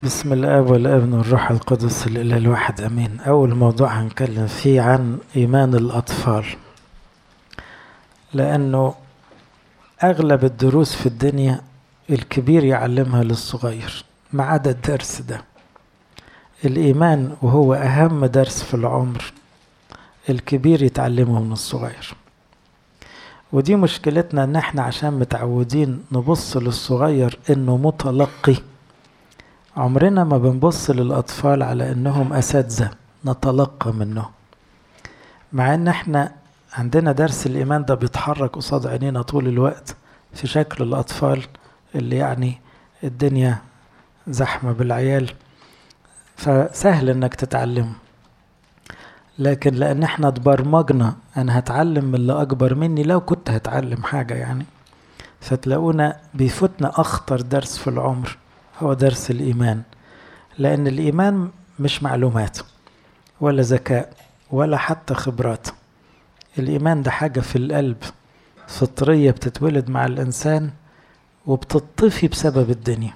بسم الاب والابن والروح القدس الاله الواحد امين اول موضوع هنتكلم فيه عن ايمان الاطفال لانه اغلب الدروس في الدنيا الكبير يعلمها للصغير ما عدا الدرس ده الايمان وهو اهم درس في العمر الكبير يتعلمه من الصغير ودي مشكلتنا ان احنا عشان متعودين نبص للصغير انه متلقي عمرنا ما بنبص للأطفال على إنهم أساتذة نتلقى منهم مع إن إحنا عندنا درس الإيمان ده بيتحرك قصاد عينينا طول الوقت في شكل الأطفال اللي يعني الدنيا زحمة بالعيال فسهل إنك تتعلم لكن لأن إحنا اتبرمجنا أنا هتعلم من اللي أكبر مني لو كنت هتعلم حاجة يعني فتلاقونا بيفوتنا أخطر درس في العمر هو درس الإيمان لأن الإيمان مش معلومات ولا ذكاء ولا حتى خبرات الإيمان ده حاجة في القلب فطرية بتتولد مع الإنسان وبتطفي بسبب الدنيا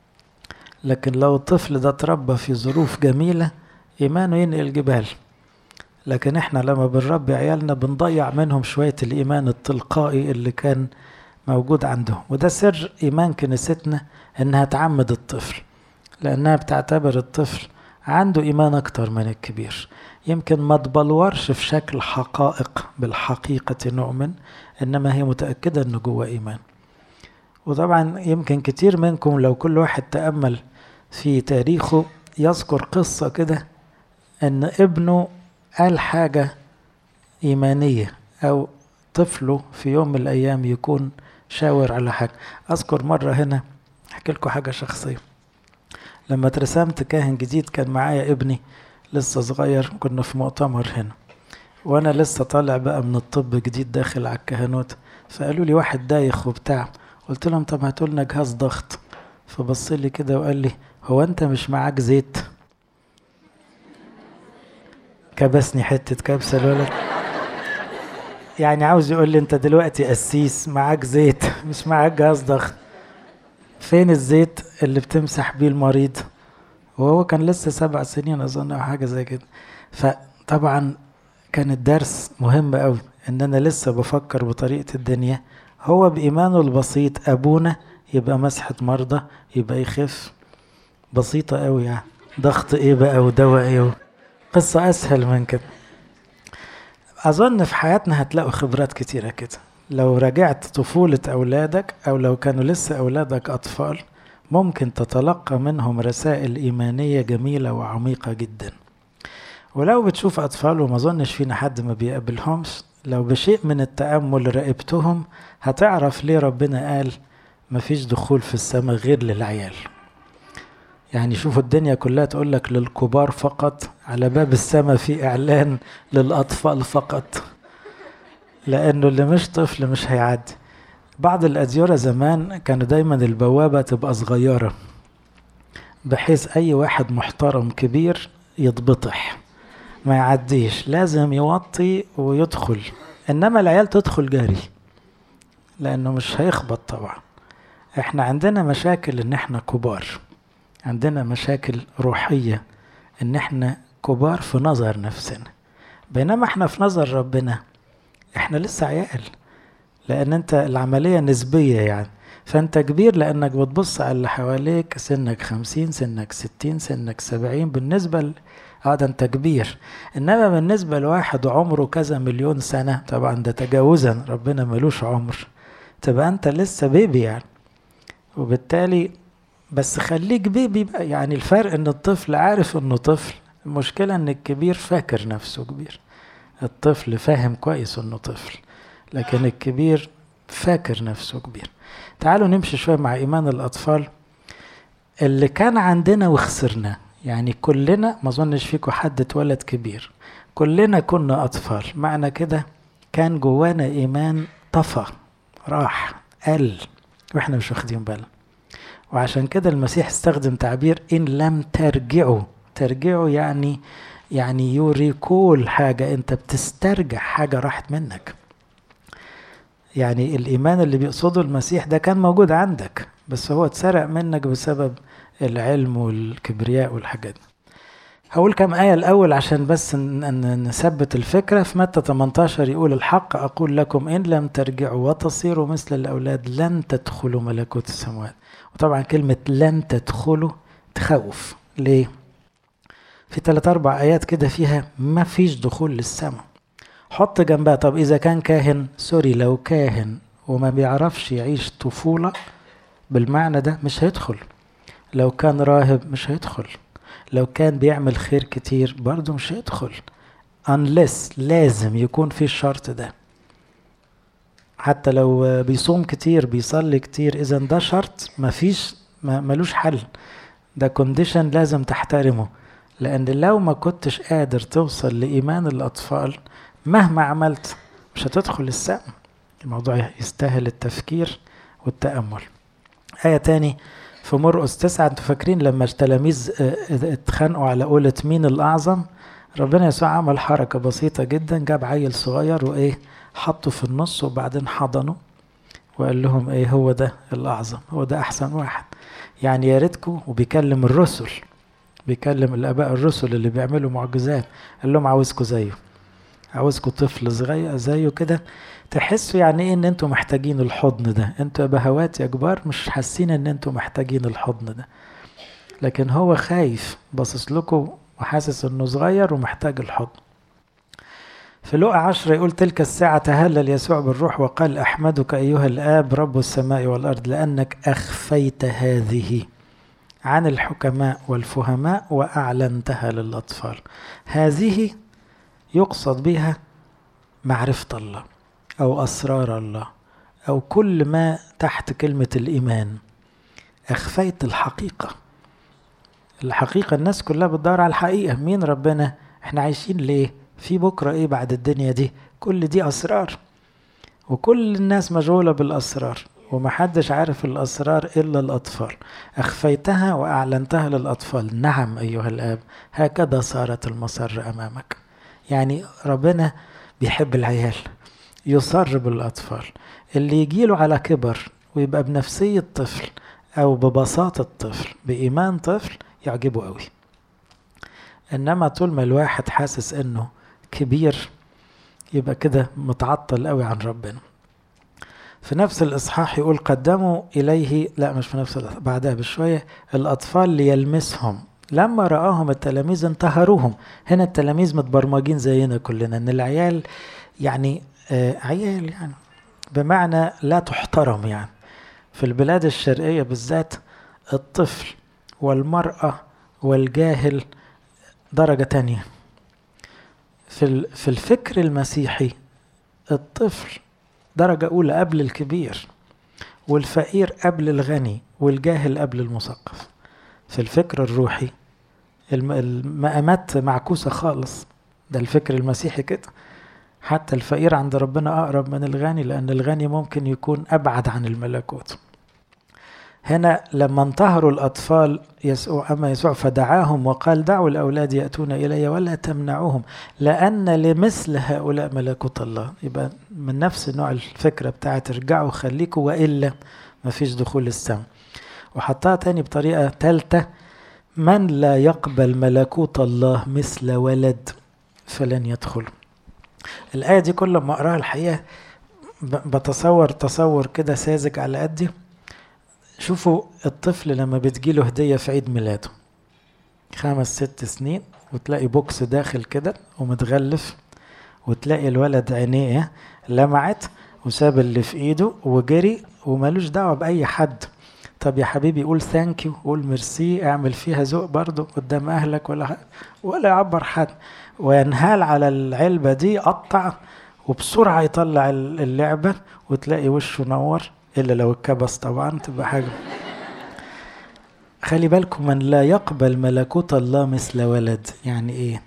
لكن لو الطفل ده اتربى في ظروف جميلة إيمانه ينقل جبال لكن احنا لما بنربي عيالنا بنضيع منهم شوية الإيمان التلقائي اللي كان موجود عندهم وده سر إيمان كنيستنا إنها تعمد الطفل لأنها بتعتبر الطفل عنده إيمان أكتر من الكبير يمكن ما تبلورش في شكل حقائق بالحقيقة نؤمن إنما هي متأكدة إنه جوه إيمان وطبعا يمكن كتير منكم لو كل واحد تأمل في تاريخه يذكر قصة كده إن ابنه قال حاجة إيمانية أو طفله في يوم من الأيام يكون شاور على حاجة أذكر مرة هنا أحكي لكم حاجة شخصية لما اترسمت كاهن جديد كان معايا ابني لسه صغير كنا في مؤتمر هنا وأنا لسه طالع بقى من الطب جديد داخل على الكهنوت فقالوا لي واحد دايخ وبتاع قلت لهم طب هاتوا لنا جهاز ضغط فبص لي كده وقال لي هو أنت مش معاك زيت كبسني حتة كبسة الولد يعني عاوز يقول لي انت دلوقتي قسيس معاك زيت مش معاك جهاز ضغط فين الزيت اللي بتمسح بيه المريض وهو كان لسه سبع سنين اظن او حاجه زي كده فطبعا كان الدرس مهم قوي ان انا لسه بفكر بطريقه الدنيا هو بايمانه البسيط ابونا يبقى مسحه مرضى يبقى يخف بسيطه قوي يعني ضغط ايه بقى ودواء ايه قصه اسهل من كده أظن في حياتنا هتلاقوا خبرات كتيرة كده لو رجعت طفولة أولادك أو لو كانوا لسه أولادك أطفال ممكن تتلقى منهم رسائل إيمانية جميلة وعميقة جدا ولو بتشوف أطفال وما أظنش فينا حد ما بيقابلهمش لو بشيء من التأمل راقبتهم هتعرف ليه ربنا قال مفيش دخول في السماء غير للعيال يعني شوفوا الدنيا كلها تقول لك للكبار فقط على باب السماء في اعلان للاطفال فقط لانه اللي مش طفل مش هيعدي بعض الاديره زمان كانوا دايما البوابه تبقى صغيره بحيث اي واحد محترم كبير يتبطح ما يعديش لازم يوطي ويدخل انما العيال تدخل جري لانه مش هيخبط طبعا احنا عندنا مشاكل ان احنا كبار عندنا مشاكل روحية ان احنا كبار في نظر نفسنا بينما احنا في نظر ربنا احنا لسه عيال لان انت العملية نسبية يعني فانت كبير لانك بتبص على اللي حواليك سنك خمسين سنك ستين سنك سبعين بالنسبة ل... اه ده انت كبير انما بالنسبة لواحد عمره كذا مليون سنة طبعا ده تجاوزا ربنا ملوش عمر تبقى انت لسه بيبي يعني وبالتالي بس خليك بيبي بقى يعني الفرق ان الطفل عارف انه طفل المشكلة ان الكبير فاكر نفسه كبير الطفل فاهم كويس انه طفل لكن الكبير فاكر نفسه كبير تعالوا نمشي شوية مع ايمان الاطفال اللي كان عندنا وخسرناه يعني كلنا ما اظنش فيكم حد اتولد كبير كلنا كنا اطفال معنى كده كان جوانا ايمان طفى راح قل واحنا مش واخدين بالنا وعشان كده المسيح استخدم تعبير إن لم ترجعوا ترجعوا يعني يعني يوريكول حاجة أنت بتسترجع حاجة راحت منك يعني الإيمان اللي بيقصده المسيح ده كان موجود عندك بس هو اتسرق منك بسبب العلم والكبرياء والحاجات دي هقول كم آية الأول عشان بس نثبت الفكرة في متى 18 يقول الحق أقول لكم إن لم ترجعوا وتصيروا مثل الأولاد لن تدخلوا ملكوت السماوات وطبعا كلمة لن تدخلوا تخوف ليه؟ في ثلاث أربع آيات كده فيها ما فيش دخول للسماء حط جنبها طب إذا كان كاهن سوري لو كاهن وما بيعرفش يعيش طفولة بالمعنى ده مش هيدخل لو كان راهب مش هيدخل لو كان بيعمل خير كتير برضه مش هيدخل unless لازم يكون في الشرط ده حتى لو بيصوم كتير بيصلي كتير اذا ده شرط مفيش ملوش حل ده كونديشن لازم تحترمه لان لو ما كنتش قادر توصل لايمان الاطفال مهما عملت مش هتدخل السقم الموضوع يستاهل التفكير والتأمل آية تاني في مرقس تسعة انتوا فاكرين لما التلاميذ اتخانقوا على قولة مين الأعظم ربنا يسوع عمل حركة بسيطة جدا جاب عيل صغير وإيه حطه في النص وبعدين حضنه وقال لهم إيه هو ده الأعظم هو ده أحسن واحد يعني يا ريتكم وبيكلم الرسل بيكلم الآباء الرسل اللي بيعملوا معجزات قال لهم عاوزكم زيه عاوزكم طفل صغير زيه كده تحسوا يعني ايه ان انتوا محتاجين الحضن ده انتوا يا بهوات يا كبار مش حاسين ان انتوا محتاجين الحضن ده لكن هو خايف باصص لكم وحاسس انه صغير ومحتاج الحضن في لقى عشرة يقول تلك الساعة تهلل يسوع بالروح وقال أحمدك أيها الآب رب السماء والأرض لأنك أخفيت هذه عن الحكماء والفهماء وأعلنتها للأطفال هذه يقصد بها معرفة الله أو أسرار الله أو كل ما تحت كلمة الإيمان أخفيت الحقيقة الحقيقة الناس كلها بتدور على الحقيقة مين ربنا احنا عايشين ليه في بكرة ايه بعد الدنيا دي كل دي أسرار وكل الناس مشغولة بالأسرار ومحدش عارف الأسرار إلا الأطفال أخفيتها وأعلنتها للأطفال نعم أيها الآب هكذا صارت المسر أمامك يعني ربنا بيحب العيال يصر بالأطفال اللي يجيله على كبر ويبقى بنفسية طفل أو ببساطة طفل بإيمان طفل يعجبه قوي إنما طول ما الواحد حاسس إنه كبير يبقى كده متعطل قوي عن ربنا في نفس الإصحاح يقول قدموا إليه لا مش في نفس بعدها بشوية الأطفال ليلمسهم لما رآهم التلاميذ انتهروهم هنا التلاميذ متبرمجين زينا كلنا ان العيال يعني آه عيال يعني بمعنى لا تحترم يعني في البلاد الشرقية بالذات الطفل والمرأة والجاهل درجة تانية في في الفكر المسيحي الطفل درجة أولى قبل الكبير والفقير قبل الغني والجاهل قبل المثقف في الفكر الروحي المقامات معكوسة خالص ده الفكر المسيحي كده حتى الفقير عند ربنا أقرب من الغني لأن الغني ممكن يكون أبعد عن الملكوت هنا لما انتهروا الأطفال يسوع أما يسوع فدعاهم وقال دعوا الأولاد يأتون إلي ولا تمنعوهم لأن لمثل هؤلاء ملكوت الله يبقى من نفس نوع الفكرة بتاعت ارجعوا خليكوا وإلا مفيش دخول السماء وحطها تاني بطريقة تالتة من لا يقبل ملكوت الله مثل ولد فلن يدخل الآية دي كل ما أقراها الحقيقة بتصور تصور كده ساذج على قدي شوفوا الطفل لما بتجيله هدية في عيد ميلاده خمس ست سنين وتلاقي بوكس داخل كده ومتغلف وتلاقي الولد عينيه لمعت وساب اللي في ايده وجري ومالوش دعوة بأي حد طب يا حبيبي قول ثانك يو قول ميرسي اعمل فيها ذوق برضه قدام اهلك ولا ولا يعبر حد وينهال على العلبة دي قطع وبسرعة يطلع اللعبة وتلاقي وشه نور إلا لو اتكبس طبعا تبقى حاجة خلي بالكم من لا يقبل ملكوت الله مثل ولد يعني ايه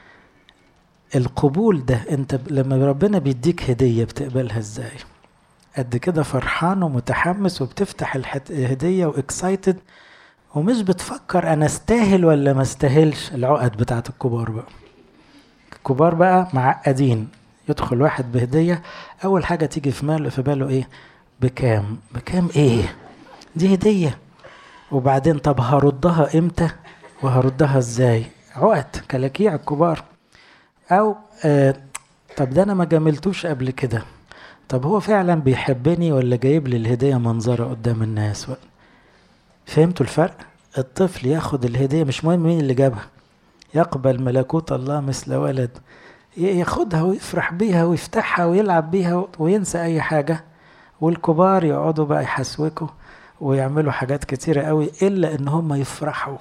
القبول ده انت لما ربنا بيديك هدية بتقبلها ازاي قد كده فرحان ومتحمس وبتفتح الهدية واكسايتد ومش بتفكر انا استاهل ولا ما استاهلش العقد بتاعت الكبار بقى الكبار بقى معقدين يدخل واحد بهدية اول حاجة تيجي في باله في باله ايه بكام بكام ايه دي هدية وبعدين طب هردها امتى وهردها ازاي عقد كلاكيع الكبار او آه طب ده انا ما جاملتوش قبل كده طب هو فعلا بيحبني ولا جايب لي الهديه منظره قدام الناس فهمتوا الفرق الطفل ياخد الهديه مش مهم مين اللي جابها يقبل ملكوت الله مثل ولد ياخدها ويفرح بيها ويفتحها ويلعب بيها وينسى اي حاجه والكبار يقعدوا بقى يحسوكوا ويعملوا حاجات كتيرة قوي إلا إن هم يفرحوا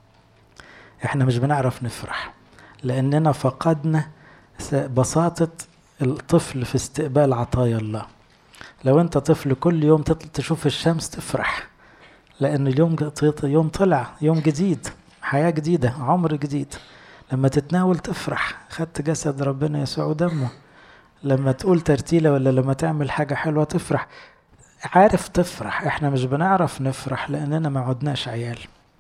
إحنا مش بنعرف نفرح لأننا فقدنا بساطة الطفل في استقبال عطايا الله لو أنت طفل كل يوم تطلع تشوف الشمس تفرح لأن اليوم يوم طلع يوم جديد حياة جديدة عمر جديد لما تتناول تفرح خدت جسد ربنا يسوع ودمه لما تقول ترتيلة ولا لما تعمل حاجة حلوة تفرح عارف تفرح احنا مش بنعرف نفرح لاننا ما عدناش عيال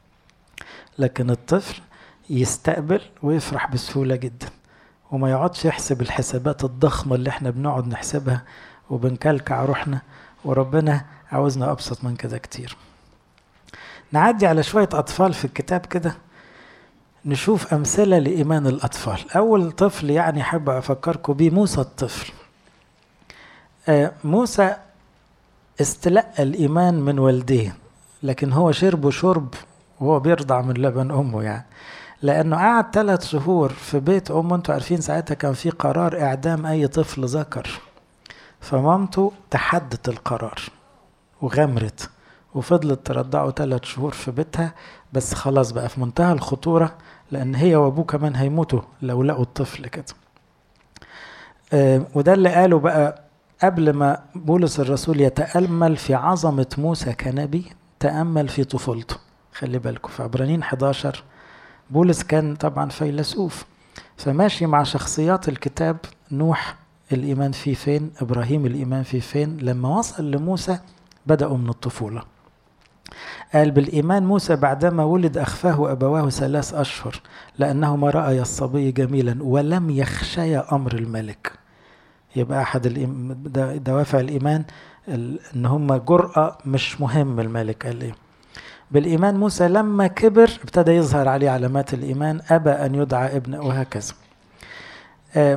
لكن الطفل يستقبل ويفرح بسهولة جدا وما يقعدش يحسب الحسابات الضخمة اللي احنا بنقعد نحسبها وبنكلكع روحنا وربنا عاوزنا أبسط من كده كتير نعدي على شوية أطفال في الكتاب كده نشوف أمثلة لإيمان الأطفال أول طفل يعني أحب أفكركم بيه موسى الطفل آه موسى استلقى الإيمان من والديه لكن هو شربه شرب وهو بيرضع من لبن أمه يعني لأنه قعد ثلاث شهور في بيت أمه أنتوا عارفين ساعتها كان في قرار إعدام أي طفل ذكر فمامته تحدت القرار وغمرت وفضلت ترضعه ثلاث شهور في بيتها بس خلاص بقى في منتهى الخطورة لأن هي وأبوه كمان هيموتوا لو لقوا الطفل كده آه وده اللي قاله بقى قبل ما بولس الرسول يتأمل في عظمة موسى كنبي تأمل في طفولته خلي بالكم في عبرانيين 11 بولس كان طبعا فيلسوف فماشي مع شخصيات الكتاب نوح الإيمان فيه فين إبراهيم الإيمان فيه فين لما وصل لموسى بدأوا من الطفولة قال بالإيمان موسى بعدما ولد أخفاه أبواه ثلاث أشهر لأنهما رأي الصبي جميلا ولم يخشيا أمر الملك يبقى أحد دوافع الإيمان إن هم جرأة مش مهم الملك قال إيه بالإيمان موسى لما كبر ابتدى يظهر عليه علامات الإيمان أبى أن يدعى ابن وهكذا آه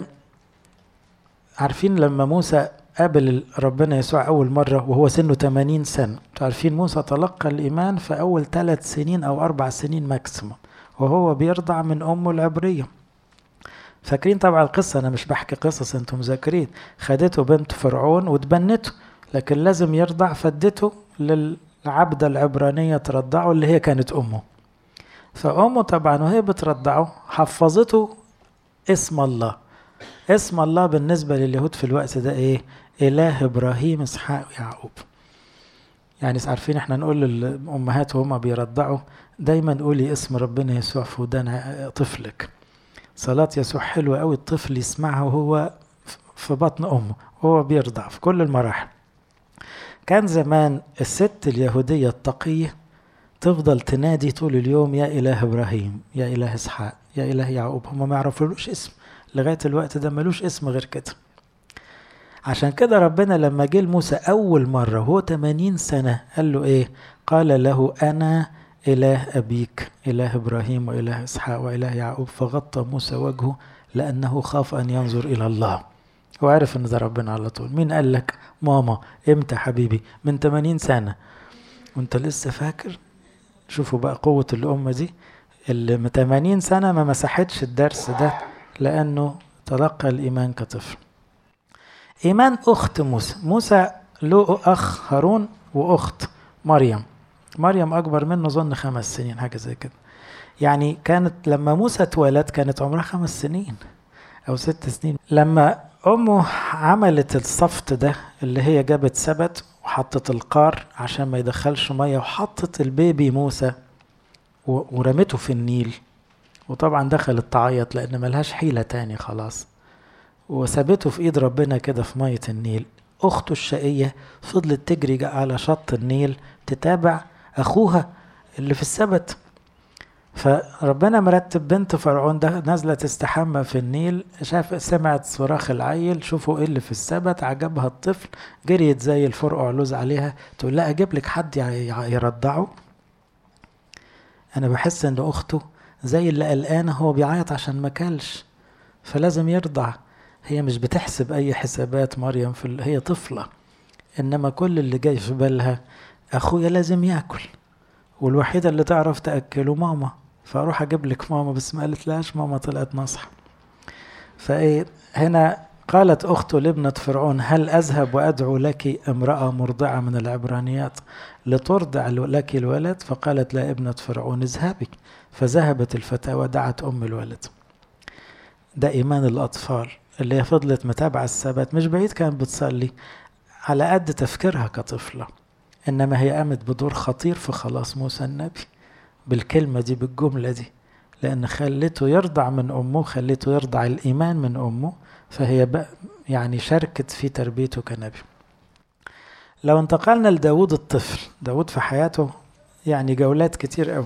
عارفين لما موسى قابل ربنا يسوع أول مرة وهو سنه 80 سنة عارفين موسى تلقى الإيمان في أول ثلاث سنين أو أربع سنين ماكسيموم وهو بيرضع من أمه العبرية فاكرين طبعا القصة أنا مش بحكي قصص أنتم مذاكرين خدته بنت فرعون وتبنته لكن لازم يرضع فدته للعبدة العبرانية ترضعه اللي هي كانت أمه فأمه طبعا وهي بترضعه حفظته اسم الله اسم الله بالنسبة لليهود في الوقت ده ايه إله إبراهيم إسحاق ويعقوب يعني عارفين احنا نقول للأمهات وهما بيرضعوا دايما قولي اسم ربنا يسوع في ودان طفلك صلاة يسوع حلوة قوي الطفل يسمعها وهو في بطن أمه وهو بيرضع في كل المراحل كان زمان الست اليهودية التقية تفضل تنادي طول اليوم يا إله إبراهيم يا إله إسحاق يا إله يعقوب هم ما يعرفولوش اسم لغاية الوقت ده ملوش اسم غير كده عشان كده ربنا لما جه لموسى أول مرة وهو 80 سنة قال له إيه قال له أنا إله أبيك إله إبراهيم وإله إسحاق وإله يعقوب فغطى موسى وجهه لأنه خاف أن ينظر إلى الله هو عارف إن ده ربنا على طول مين قال لك ماما إمتى حبيبي من 80 سنة وأنت لسه فاكر شوفوا بقى قوة الأمة دي اللي من 80 سنة ما مسحتش الدرس ده لأنه تلقى الإيمان كطفل إيمان أخت موسى موسى له أخ هارون وأخت مريم مريم أكبر منه ظن خمس سنين حاجة زي كده يعني كانت لما موسى اتولد كانت عمرها خمس سنين أو ست سنين لما أمه عملت الصفت ده اللي هي جابت سبت وحطت القار عشان ما يدخلش مية وحطت البيبي موسى ورمته في النيل وطبعا دخلت تعيط لأن ملهاش حيلة تاني خلاص وسابته في ايد ربنا كده في مية النيل اخته الشقية فضلت تجري على شط النيل تتابع اخوها اللي في السبت فربنا مرتب بنت فرعون ده نازلة تستحمى في النيل شاف سمعت صراخ العيل شوفوا ايه اللي في السبت عجبها الطفل جريت زي الفرقع لوز عليها تقول لا اجيب لك حد يرضعه أنا بحس إن أخته زي اللي قلقانة هو بيعيط عشان ما كلش فلازم يرضع هي مش بتحسب أي حسابات مريم في ال... هي طفلة إنما كل اللي جاي في بالها أخويا لازم ياكل والوحيدة اللي تعرف تأكله ماما فأروح أجيب لك ماما بس ما قالت لهاش ماما طلعت نصح فإيه هنا قالت أخت لابنة فرعون هل أذهب وأدعو لك امرأة مرضعة من العبرانيات لترضع لك الولد فقالت لا ابنة فرعون اذهبي فذهبت الفتاة ودعت أم الولد ده إيمان الأطفال اللي هي فضلت متابعة السبت مش بعيد كانت بتصلي على قد تفكيرها كطفلة إنما هي قامت بدور خطير في خلاص موسى النبي بالكلمة دي بالجملة دي لأن خلته يرضع من أمه خلته يرضع الإيمان من أمه فهي بقى يعني شاركت في تربيته كنبي لو انتقلنا لداود الطفل داود في حياته يعني جولات كتير قوي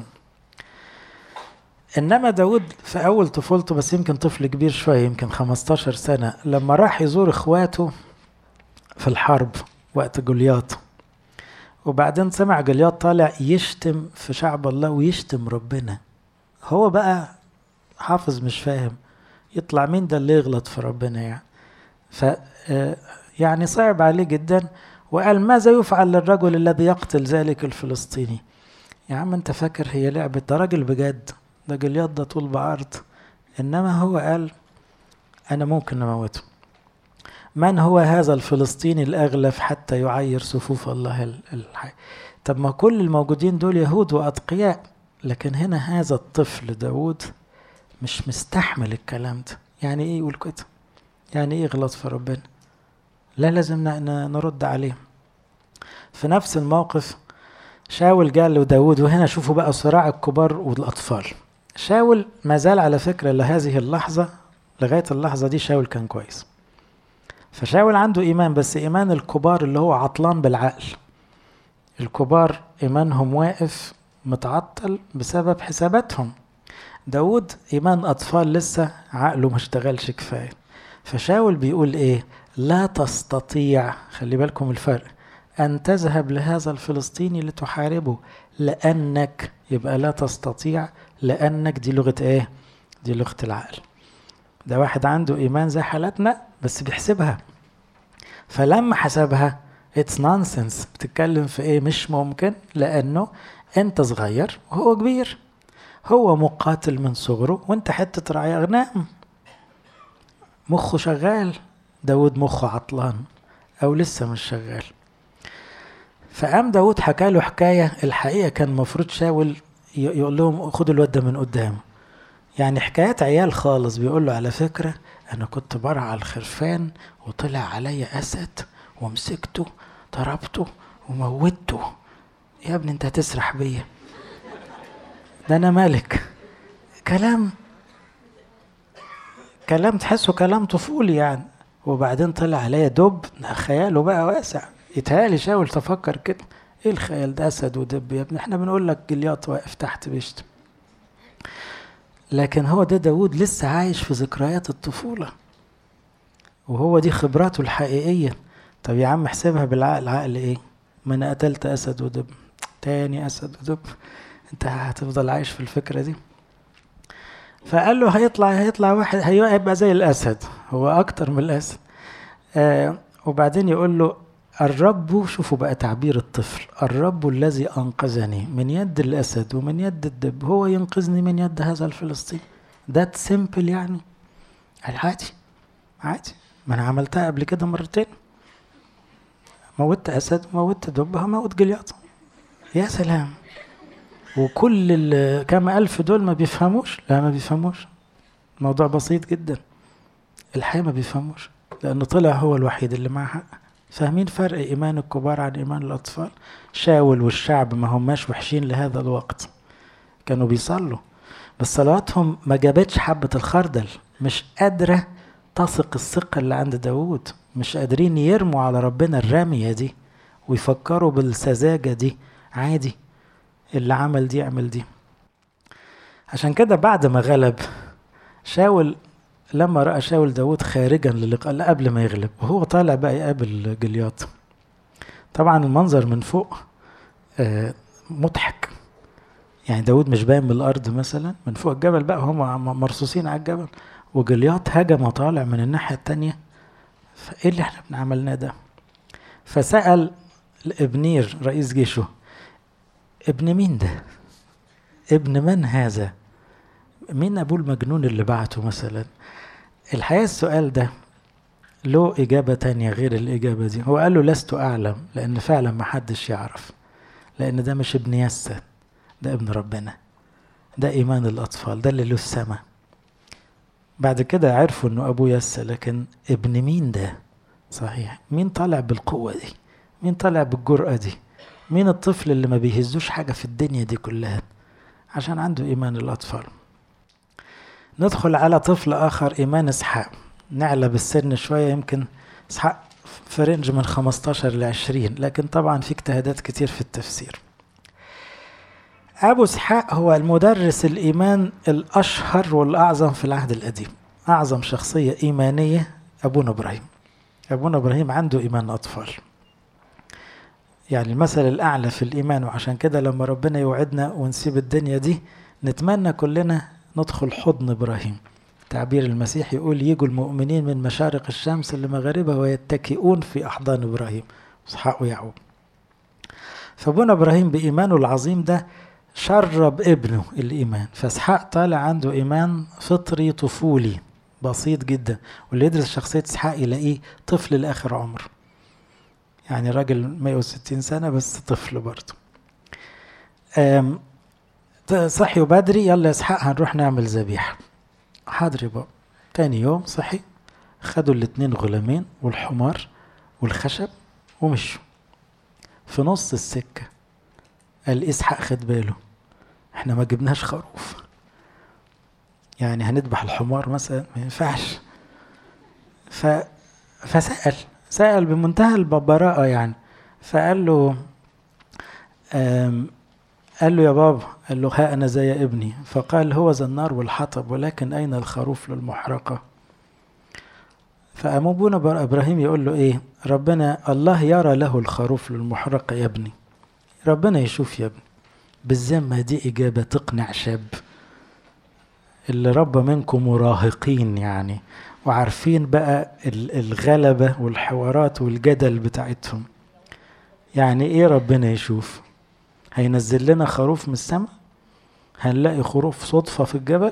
انما داود في اول طفولته بس يمكن طفل كبير شويه يمكن 15 سنه لما راح يزور اخواته في الحرب وقت جولياط وبعدين سمع جولياط طالع يشتم في شعب الله ويشتم ربنا هو بقى حافظ مش فاهم يطلع مين ده اللي يغلط في ربنا يعني ف يعني صعب عليه جدا وقال ماذا يفعل للرجل الذي يقتل ذلك الفلسطيني يا عم انت فاكر هي لعبة ده راجل بجد ده جلياد ده طول بعرض انما هو قال انا ممكن اموته من هو هذا الفلسطيني الاغلف حتى يعير صفوف الله الحي طب ما كل الموجودين دول يهود واتقياء لكن هنا هذا الطفل داود مش مستحمل الكلام ده يعني ايه يقول كده يعني ايه يغلط في ربنا لا لازم نرد عليه في نفس الموقف شاول قال له داود وهنا شوفوا بقى صراع الكبار والأطفال شاول ما زال على فكرة لهذه اللحظة لغاية اللحظة دي شاول كان كويس فشاول عنده إيمان بس إيمان الكبار اللي هو عطلان بالعقل الكبار إيمانهم واقف متعطل بسبب حساباتهم داود إيمان أطفال لسه عقله ما اشتغلش كفاية فشاول بيقول إيه لا تستطيع خلي بالكم الفرق أن تذهب لهذا الفلسطيني لتحاربه لأنك يبقى لا تستطيع لأنك دي لغة إيه؟ دي لغة العقل ده واحد عنده إيمان زي حالتنا بس بيحسبها فلما حسبها اتس نونسنس بتتكلم في ايه مش ممكن لانه انت صغير وهو كبير هو مقاتل من صغره وانت حتة رعي أغنام مخه شغال داود مخه عطلان أو لسه مش شغال فقام داود حكى له حكاية الحقيقة كان المفروض شاول يقول لهم خدوا الواد ده من قدام يعني حكايات عيال خالص بيقول له على فكرة أنا كنت برعى الخرفان وطلع عليا أسد ومسكته ضربته وموتته يا ابني انت هتسرح بيا ده انا ملك كلام كلام تحسه كلام طفولي يعني وبعدين طلع عليا دب خياله بقى واسع يتهيألي شاول تفكر كده ايه الخيال ده اسد ودب يا ابني احنا بنقول لك جلياط واقف تحت بيشتم لكن هو ده داود لسه عايش في ذكريات الطفولة وهو دي خبراته الحقيقية طب يا عم احسبها بالعقل عقل ايه ما انا قتلت اسد ودب تاني اسد ودب انت هتفضل عايش في الفكرة دي فقال له هيطلع هيطلع واحد هيبقى زي الاسد هو اكتر من الاسد آه وبعدين يقول له الرب شوفوا بقى تعبير الطفل الرب الذي انقذني من يد الاسد ومن يد الدب هو ينقذني من يد هذا الفلسطيني ده سيمبل يعني عادي عادي ما انا عملتها قبل كده مرتين موت اسد وموت دب هموت جلياط يا سلام وكل الكام ألف دول ما بيفهموش لا ما بيفهموش الموضوع بسيط جدا الحقيقة ما بيفهموش لأنه طلع هو الوحيد اللي معاه حق فاهمين فرق إيمان الكبار عن إيمان الأطفال شاول والشعب ما هماش وحشين لهذا الوقت كانوا بيصلوا بس صلواتهم ما جابتش حبة الخردل مش قادرة تثق الثقة اللي عند داود مش قادرين يرموا على ربنا الرمية دي ويفكروا بالسذاجة دي عادي اللي عمل دي عمل دي عشان كده بعد ما غلب شاول لما رأى شاول داود خارجا للقاء قبل ما يغلب وهو طالع بقى يقابل جلياط طبعا المنظر من فوق مضحك يعني داود مش باين من الارض مثلا من فوق الجبل بقى هم مرصوصين على الجبل وجليات هجم طالع من الناحيه التانية فايه اللي احنا عملناه ده فسال ابنير رئيس جيشه ابن مين ده ابن من هذا مين ابوه المجنون اللي بعته مثلا الحقيقه السؤال ده له إجابة تانية غير الإجابة دي هو قال له لست أعلم لأن فعلا ما حدش يعرف لأن ده مش ابن يسى ده ابن ربنا ده إيمان الأطفال ده اللي له السما بعد كده عرفوا إنه أبوه يسى لكن ابن مين ده صحيح مين طالع بالقوة دي مين طالع بالجرأة دي مين الطفل اللي ما بيهزوش حاجة في الدنيا دي كلها عشان عنده إيمان الأطفال ندخل على طفل آخر إيمان إسحاق نعلى بالسن شوية يمكن إسحاق في رينج من 15 ل 20 لكن طبعا في اجتهادات كتير في التفسير أبو إسحاق هو المدرس الإيمان الأشهر والأعظم في العهد القديم أعظم شخصية إيمانية أبونا إبراهيم أبونا إبراهيم عنده إيمان أطفال يعني المثل الأعلى في الإيمان وعشان كده لما ربنا يوعدنا ونسيب الدنيا دي نتمنى كلنا ندخل حضن إبراهيم تعبير المسيح يقول يجوا المؤمنين من مشارق الشمس لمغاربها ويتكئون في أحضان إبراهيم إسحاق ويعقوب فابونا إبراهيم بإيمانه العظيم ده شرب ابنه الإيمان فإسحاق طالع عنده إيمان فطري طفولي بسيط جدا واللي يدرس شخصية إسحاق يلاقيه طفل لآخر عمر يعني راجل 160 سنة بس طفل برضه صحيوا بدري يلا يا إسحاق هنروح نعمل ذبيحة حاضر يابا تاني يوم صحي خدوا الاتنين غلامين والحمار والخشب ومشوا في نص السكة قال إسحاق خد باله احنا ما جبناش خروف يعني هنذبح الحمار مثلا ما ينفعش ف... فسأل سأل بمنتهى البراءة يعني فقال له قال له يا بابا قال له ها أنا زي ابني فقال هو ذا النار والحطب ولكن أين الخروف للمحرقة فقام ابونا ابراهيم يقول له ايه ربنا الله يرى له الخروف للمحرقه يا ابني ربنا يشوف يا ابني بالذمه دي اجابه تقنع شاب اللي ربى منكم مراهقين يعني وعارفين بقى الغلبه والحوارات والجدل بتاعتهم يعني ايه ربنا يشوف هينزل لنا خروف من السماء هنلاقي خروف صدفه في الجبل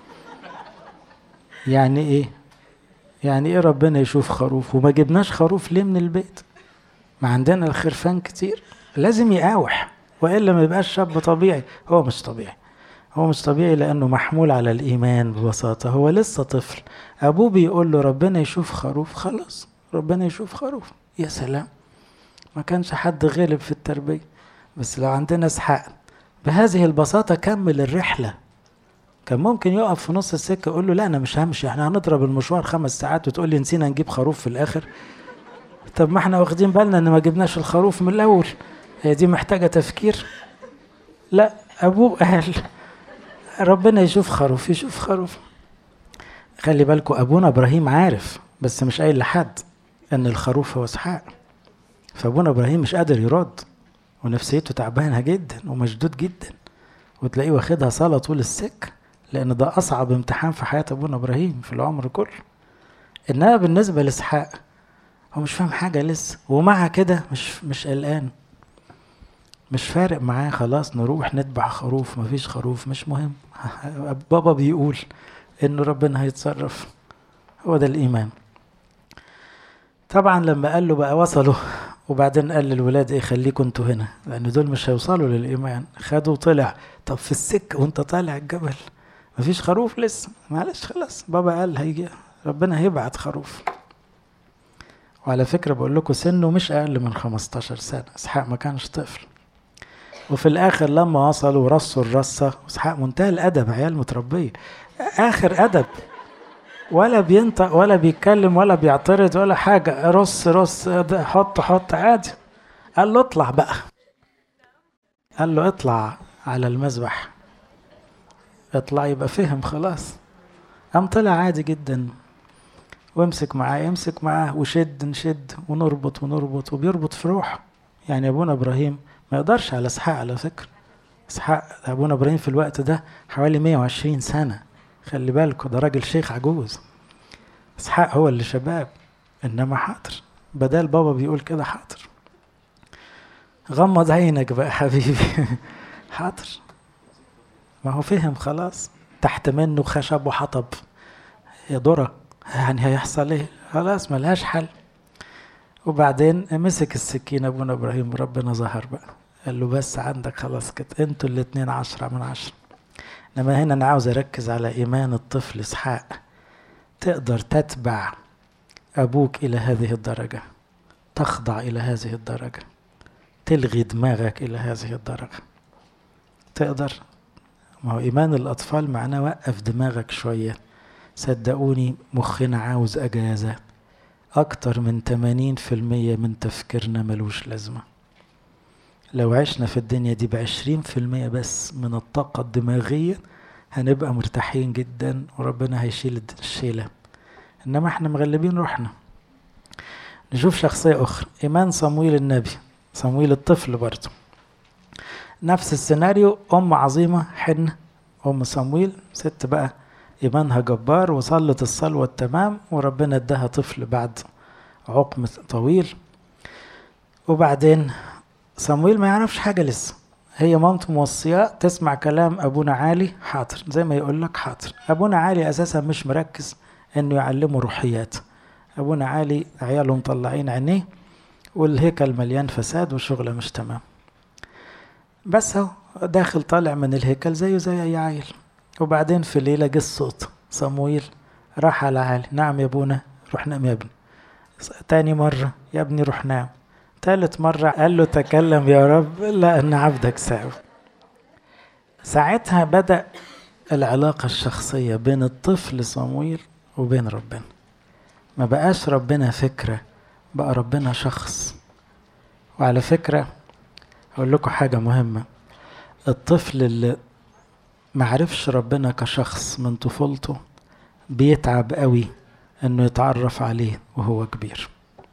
يعني ايه يعني ايه ربنا يشوف خروف وما جبناش خروف ليه من البيت ما عندنا الخرفان كتير لازم يقاوح والا ما يبقاش شاب طبيعي هو مش طبيعي هو مش طبيعي لانه محمول على الايمان ببساطه هو لسه طفل ابوه بيقول له ربنا يشوف خروف خلاص ربنا يشوف خروف يا سلام ما كانش حد غلب في التربيه بس لو عندنا اسحاق بهذه البساطه كمل الرحله كان ممكن يقف في نص السكه يقول له لا انا مش همشي احنا هنضرب المشوار خمس ساعات وتقول لي نسينا نجيب خروف في الاخر طب ما احنا واخدين بالنا ان ما جبناش الخروف من الاول هي دي محتاجه تفكير لا ابوه قال ربنا يشوف خروف يشوف خروف خلي بالكم ابونا ابراهيم عارف بس مش قايل لحد ان الخروف هو اسحاق فابونا ابراهيم مش قادر يرد ونفسيته تعبانه جدا ومشدود جدا وتلاقيه واخدها صلاه طول السكه لان ده اصعب امتحان في حياه ابونا ابراهيم في العمر كله انما بالنسبه لاسحاق هو مش فاهم حاجه لسه ومع كده مش مش قلقان مش فارق معاه خلاص نروح نذبح خروف مفيش خروف مش مهم بابا بيقول انه ربنا هيتصرف هو ده الايمان طبعا لما قال له بقى وصلوا وبعدين قال للولاد ايه خليكم انتوا هنا لان دول مش هيوصلوا للايمان خدوا طلع طب في السكه وانت طالع الجبل مفيش خروف لسه معلش خلاص بابا قال هيجي ربنا هيبعت خروف وعلى فكرة بقول لكم سنه مش أقل من 15 سنة إسحاق ما كانش طفل وفي الآخر لما وصلوا ورصوا الرصة إسحاق منتهى الأدب عيال متربية آخر أدب ولا بينطق ولا بيتكلم ولا بيعترض ولا حاجة رص رص حط حط عادي قال له اطلع بقى قال له اطلع على المذبح اطلع يبقى فهم خلاص قام طلع عادي جدا وامسك معاه يمسك معاه وشد نشد ونربط ونربط وبيربط في روحه يعني ابونا ابراهيم ما يقدرش على اسحاق على فكره اسحاق ابونا ابراهيم في الوقت ده حوالي 120 سنه خلي بالكوا ده راجل شيخ عجوز اسحاق هو اللي شباب انما حاضر بدل بابا بيقول كده حاضر غمض عينك بقى حبيبي حاضر ما هو فهم خلاص تحت منه خشب وحطب يا ذرة يعني هيحصل ايه خلاص ملهاش حل وبعدين مسك السكين ابونا ابراهيم ربنا ظهر بقى قال له بس عندك خلاص كده انتوا الاتنين عشرة من عشرة انما هنا انا عاوز اركز على ايمان الطفل اسحاق تقدر تتبع ابوك الى هذه الدرجة تخضع الى هذه الدرجة تلغي دماغك الى هذه الدرجة تقدر ما هو ايمان الاطفال معناه وقف دماغك شوية صدقوني مخنا عاوز اجازة اكتر من 80% من تفكيرنا ملوش لازمه لو عشنا في الدنيا دي بعشرين في المية بس من الطاقة الدماغية هنبقى مرتاحين جدا وربنا هيشيل الشيلة إنما احنا مغلبين روحنا نشوف شخصية أخرى إيمان صمويل النبي صمويل الطفل برضه نفس السيناريو أم عظيمة حنة أم صمويل ست بقى إيمانها جبار وصلت الصلوة التمام وربنا اداها طفل بعد عقم طويل وبعدين صمويل ما يعرفش حاجة لسه هي مامته موصياه تسمع كلام أبونا عالي حاضر زي ما يقول لك حاضر أبونا عالي أساسا مش مركز إنه يعلمه روحيات أبونا عالي عياله مطلعين عينيه والهيكل مليان فساد والشغلة مش تمام بس هو داخل طالع من الهيكل زيه زي أي عيل وبعدين في ليلة جه الصوت صمويل راح على عالي نعم يا أبونا روح نام يا ابني تاني مرة يا ابني روح نام ثالث مرة قال له تكلم يا رب لأن عبدك ساوي ساعتها بدأ العلاقة الشخصية بين الطفل صمويل وبين ربنا ما بقاش ربنا فكرة بقى ربنا شخص وعلى فكرة أقول لكم حاجة مهمة الطفل اللي معرفش ربنا كشخص من طفولته بيتعب قوي انه يتعرف عليه وهو كبير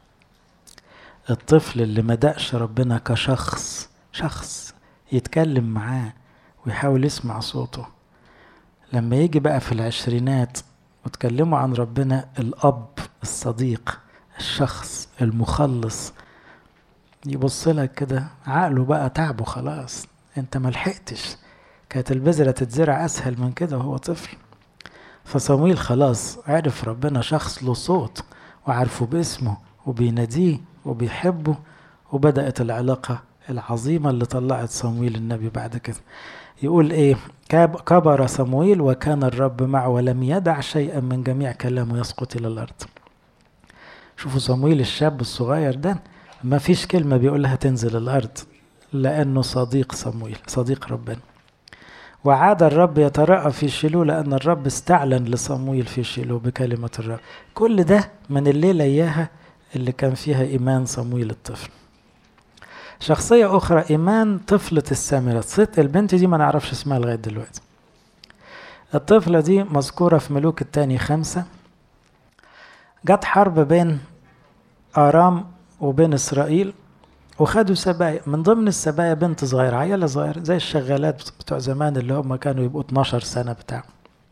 الطفل اللي ما دقش ربنا كشخص شخص يتكلم معاه ويحاول يسمع صوته لما يجي بقى في العشرينات وتكلموا عن ربنا الأب الصديق الشخص المخلص يبص لك كده عقله بقى تعبه خلاص انت ملحقتش كانت البذرة تتزرع أسهل من كده وهو طفل فصمويل خلاص عرف ربنا شخص له صوت وعارفه باسمه وبيناديه وبيحبه وبدأت العلاقة العظيمة اللي طلعت صمويل النبي بعد كده يقول ايه كبر صمويل وكان الرب معه ولم يدع شيئا من جميع كلامه يسقط الى الارض شوفوا صمويل الشاب الصغير ده ما فيش كلمة بيقولها تنزل الارض لانه صديق صمويل صديق ربنا وعاد الرب يتراءى في شيلو لأن الرب استعلن لصمويل في شيلو بكلمة الرب كل ده من الليلة إياها اللي كان فيها إيمان صمويل الطفل شخصية أخرى إيمان طفلة السامرة ست البنت دي ما نعرفش اسمها لغاية دلوقتي الطفلة دي مذكورة في ملوك الثاني خمسة جت حرب بين آرام وبين إسرائيل وخدوا سبايا من ضمن السبايا بنت صغيرة عيلة صغيرة زي الشغالات بتوع زمان اللي هم كانوا يبقوا 12 سنة بتاع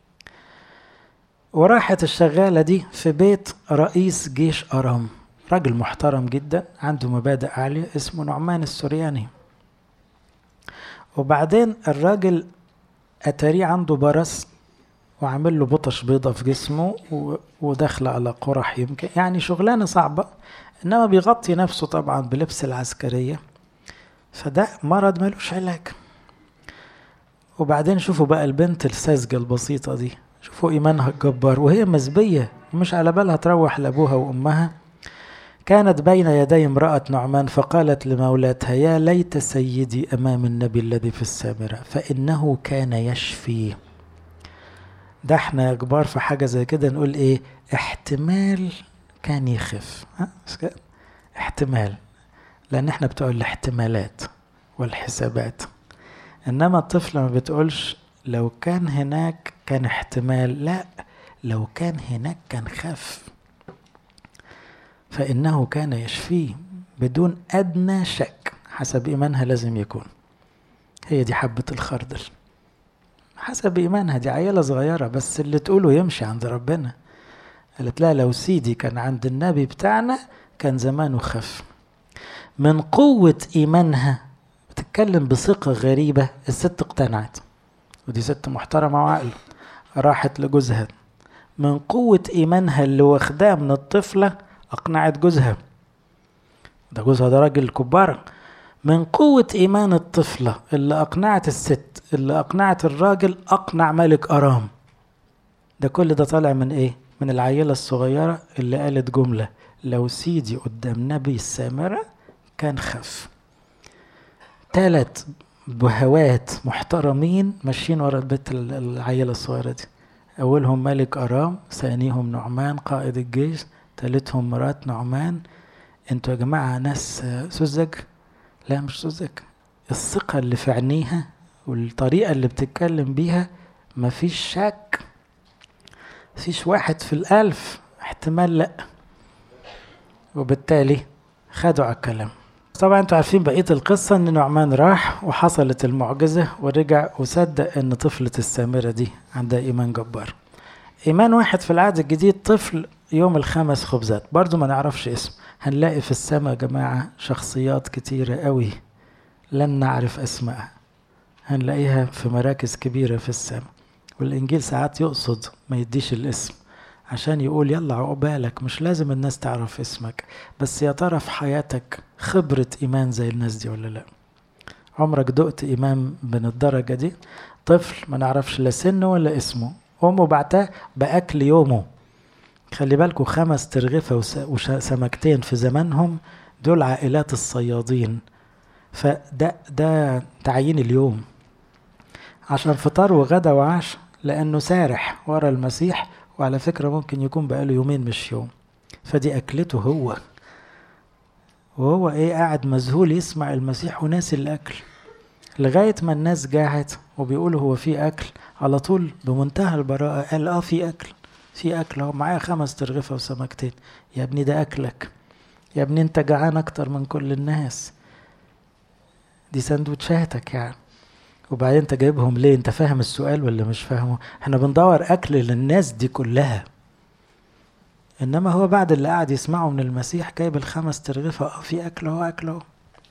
وراحت الشغالة دي في بيت رئيس جيش أرام راجل محترم جدا عنده مبادئ عالية اسمه نعمان السورياني وبعدين الراجل أتاريه عنده برص وعامل له بطش بيضة في جسمه وداخلة على قرح يمكن يعني شغلانة صعبة إنما بيغطي نفسه طبعا بلبس العسكرية فده مرض ملوش علاج وبعدين شوفوا بقى البنت الساذجة البسيطة دي شوفوا إيمانها الجبار وهي مزبية مش على بالها تروح لأبوها وأمها كانت بين يدي امرأة نعمان فقالت لمولاتها يا ليت سيدي أمام النبي الذي في السامرة فإنه كان يشفي ده احنا يا كبار في حاجة زي كده نقول ايه احتمال كان يخف ها مش كده احتمال لان احنا بتوع الاحتمالات والحسابات انما الطفل ما بتقولش لو كان هناك كان احتمال لا لو كان هناك كان خف فإنه كان يشفيه بدون أدنى شك حسب إيمانها لازم يكون هي دي حبة الخردل حسب إيمانها دي عيلة صغيرة بس اللي تقوله يمشي عند ربنا قالت لا لو سيدي كان عند النبي بتاعنا كان زمانه خف من قوة إيمانها بتتكلم بثقة غريبة الست اقتنعت ودي ست محترمة وعقل راحت لجوزها من قوة إيمانها اللي واخداه من الطفلة أقنعت جوزها ده جوزها ده راجل كبارة من قوة إيمان الطفلة اللي أقنعت الست اللي أقنعت الراجل أقنع ملك أرام ده كل ده طالع من إيه؟ من العيلة الصغيرة اللي قالت جملة لو سيدي قدام نبي السامرة كان خف تلات بهوات محترمين ماشيين ورا البيت العيلة الصغيرة دي أولهم ملك أرام ثانيهم نعمان قائد الجيش تالتهم مرات نعمان انتوا يا جماعة ناس سذج لا مش سذج الثقة اللي في عينيها والطريقة اللي بتتكلم بيها مفيش شك مفيش واحد في الألف احتمال لأ وبالتالي خدوا على الكلام طبعا انتوا عارفين بقية القصة ان نعمان راح وحصلت المعجزة ورجع وصدق ان طفلة السامرة دي عندها ايمان جبار ايمان واحد في العهد الجديد طفل يوم الخمس خبزات برضو ما نعرفش اسم هنلاقي في السماء يا جماعة شخصيات كتيرة قوي لن نعرف اسمائها هنلاقيها في مراكز كبيرة في السماء والإنجيل ساعات يقصد ما يديش الاسم عشان يقول يلا عقبالك مش لازم الناس تعرف اسمك بس يا ترى في حياتك خبرة إيمان زي الناس دي ولا لأ عمرك دقت إيمان من الدرجة دي طفل ما نعرفش لا سنه ولا اسمه أمه بعتاه بأكل يومه خلي بالكوا خمس ترغفة وسمكتين في زمانهم دول عائلات الصيادين فده ده تعيين اليوم عشان فطار وغدا وعشاء لأنه سارح ورا المسيح وعلى فكرة ممكن يكون بقاله يومين مش يوم فدي أكلته هو وهو إيه قاعد مذهول يسمع المسيح وناسي الأكل لغاية ما الناس جاعت وبيقولوا هو في أكل على طول بمنتهى البراءة قال آه في أكل في أكل أهو معايا خمس ترغفة وسمكتين يا ابني ده أكلك يا ابني أنت جعان أكتر من كل الناس دي سندوتشاتك يعني وبعدين انت جايبهم ليه انت فاهم السؤال ولا مش فاهمه احنا بندور اكل للناس دي كلها انما هو بعد اللي قاعد يسمعه من المسيح جايب الخمس ترغفة اه في اكل اهو اكل اهو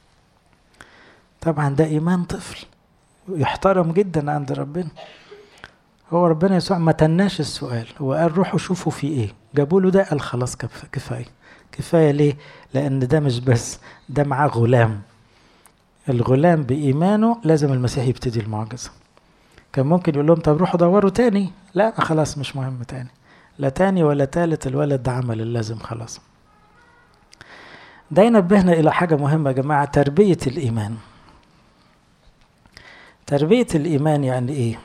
طبعا ده ايمان طفل يحترم جدا عند ربنا هو ربنا يسوع ما تناش السؤال هو قال روحوا شوفوا في ايه جابوا له ده قال خلاص كفايه كفايه ليه لان ده مش بس ده معاه غلام الغلام بإيمانه لازم المسيح يبتدي المعجزة كان ممكن يقول لهم طب روحوا دوروا تاني لا خلاص مش مهم تاني لا تاني ولا تالت الولد ده عمل اللازم خلاص ده ينبهنا إلى حاجة مهمة يا جماعة تربية الإيمان تربية الإيمان يعني إيه؟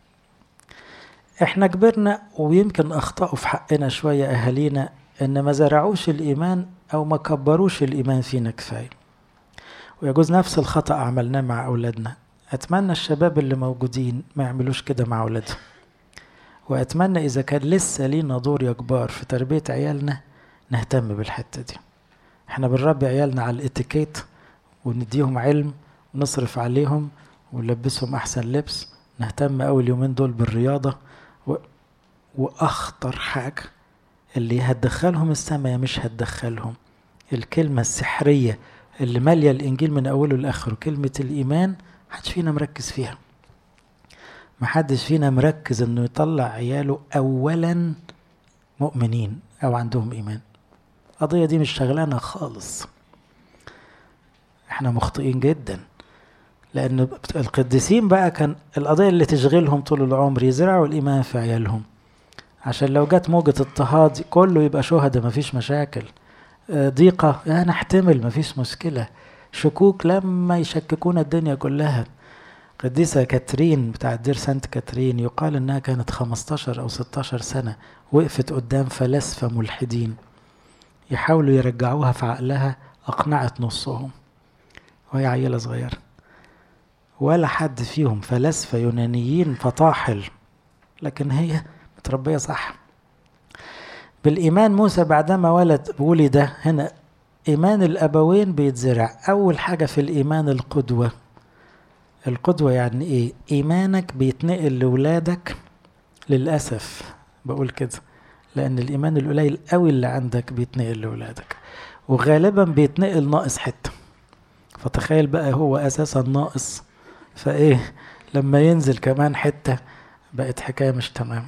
إحنا كبرنا ويمكن أخطأوا في حقنا شوية أهالينا إن ما زرعوش الإيمان أو ما كبروش الإيمان فينا كفاية ويجوز نفس الخطأ عملناه مع أولادنا أتمنى الشباب اللي موجودين ما يعملوش كده مع أولادهم وأتمنى إذا كان لسه لينا دور يا كبار في تربية عيالنا نهتم بالحتة دي احنا بنربي عيالنا على الاتيكيت ونديهم علم ونصرف عليهم ونلبسهم أحسن لبس نهتم أوي اليومين دول بالرياضة و... وأخطر حاجة اللي هتدخلهم السما مش هتدخلهم الكلمة السحرية اللي ماليه الانجيل من اوله لاخره كلمه الايمان محدش فينا مركز فيها محدش فينا مركز انه يطلع عياله اولا مؤمنين او عندهم ايمان القضيه دي مش شغلانه خالص احنا مخطئين جدا لان القديسين بقى كان القضيه اللي تشغلهم طول العمر يزرعوا الايمان في عيالهم عشان لو جت موجة اضطهاد كله يبقى شهداء مفيش مشاكل ضيقة يعني نحتمل مفيش مشكلة شكوك لما يشككون الدنيا كلها قديسة كاترين بتاعت دير سانت كاترين يقال انها كانت 15 او 16 سنة وقفت قدام فلاسفة ملحدين يحاولوا يرجعوها في عقلها اقنعت نصهم وهي عيلة صغيرة ولا حد فيهم فلاسفة يونانيين فطاحل لكن هي متربية صح بالإيمان موسى بعدما ولد ولد هنا إيمان الأبوين بيتزرع أول حاجة في الإيمان القدوة القدوة يعني ايه ايمانك بيتنقل لولادك للأسف بقول كده لأن الإيمان القليل قوي اللي عندك بيتنقل لولادك وغالبا بيتنقل ناقص حتة فتخيل بقى هو أساسا ناقص فإيه لما ينزل كمان حتة بقت حكاية مش تمام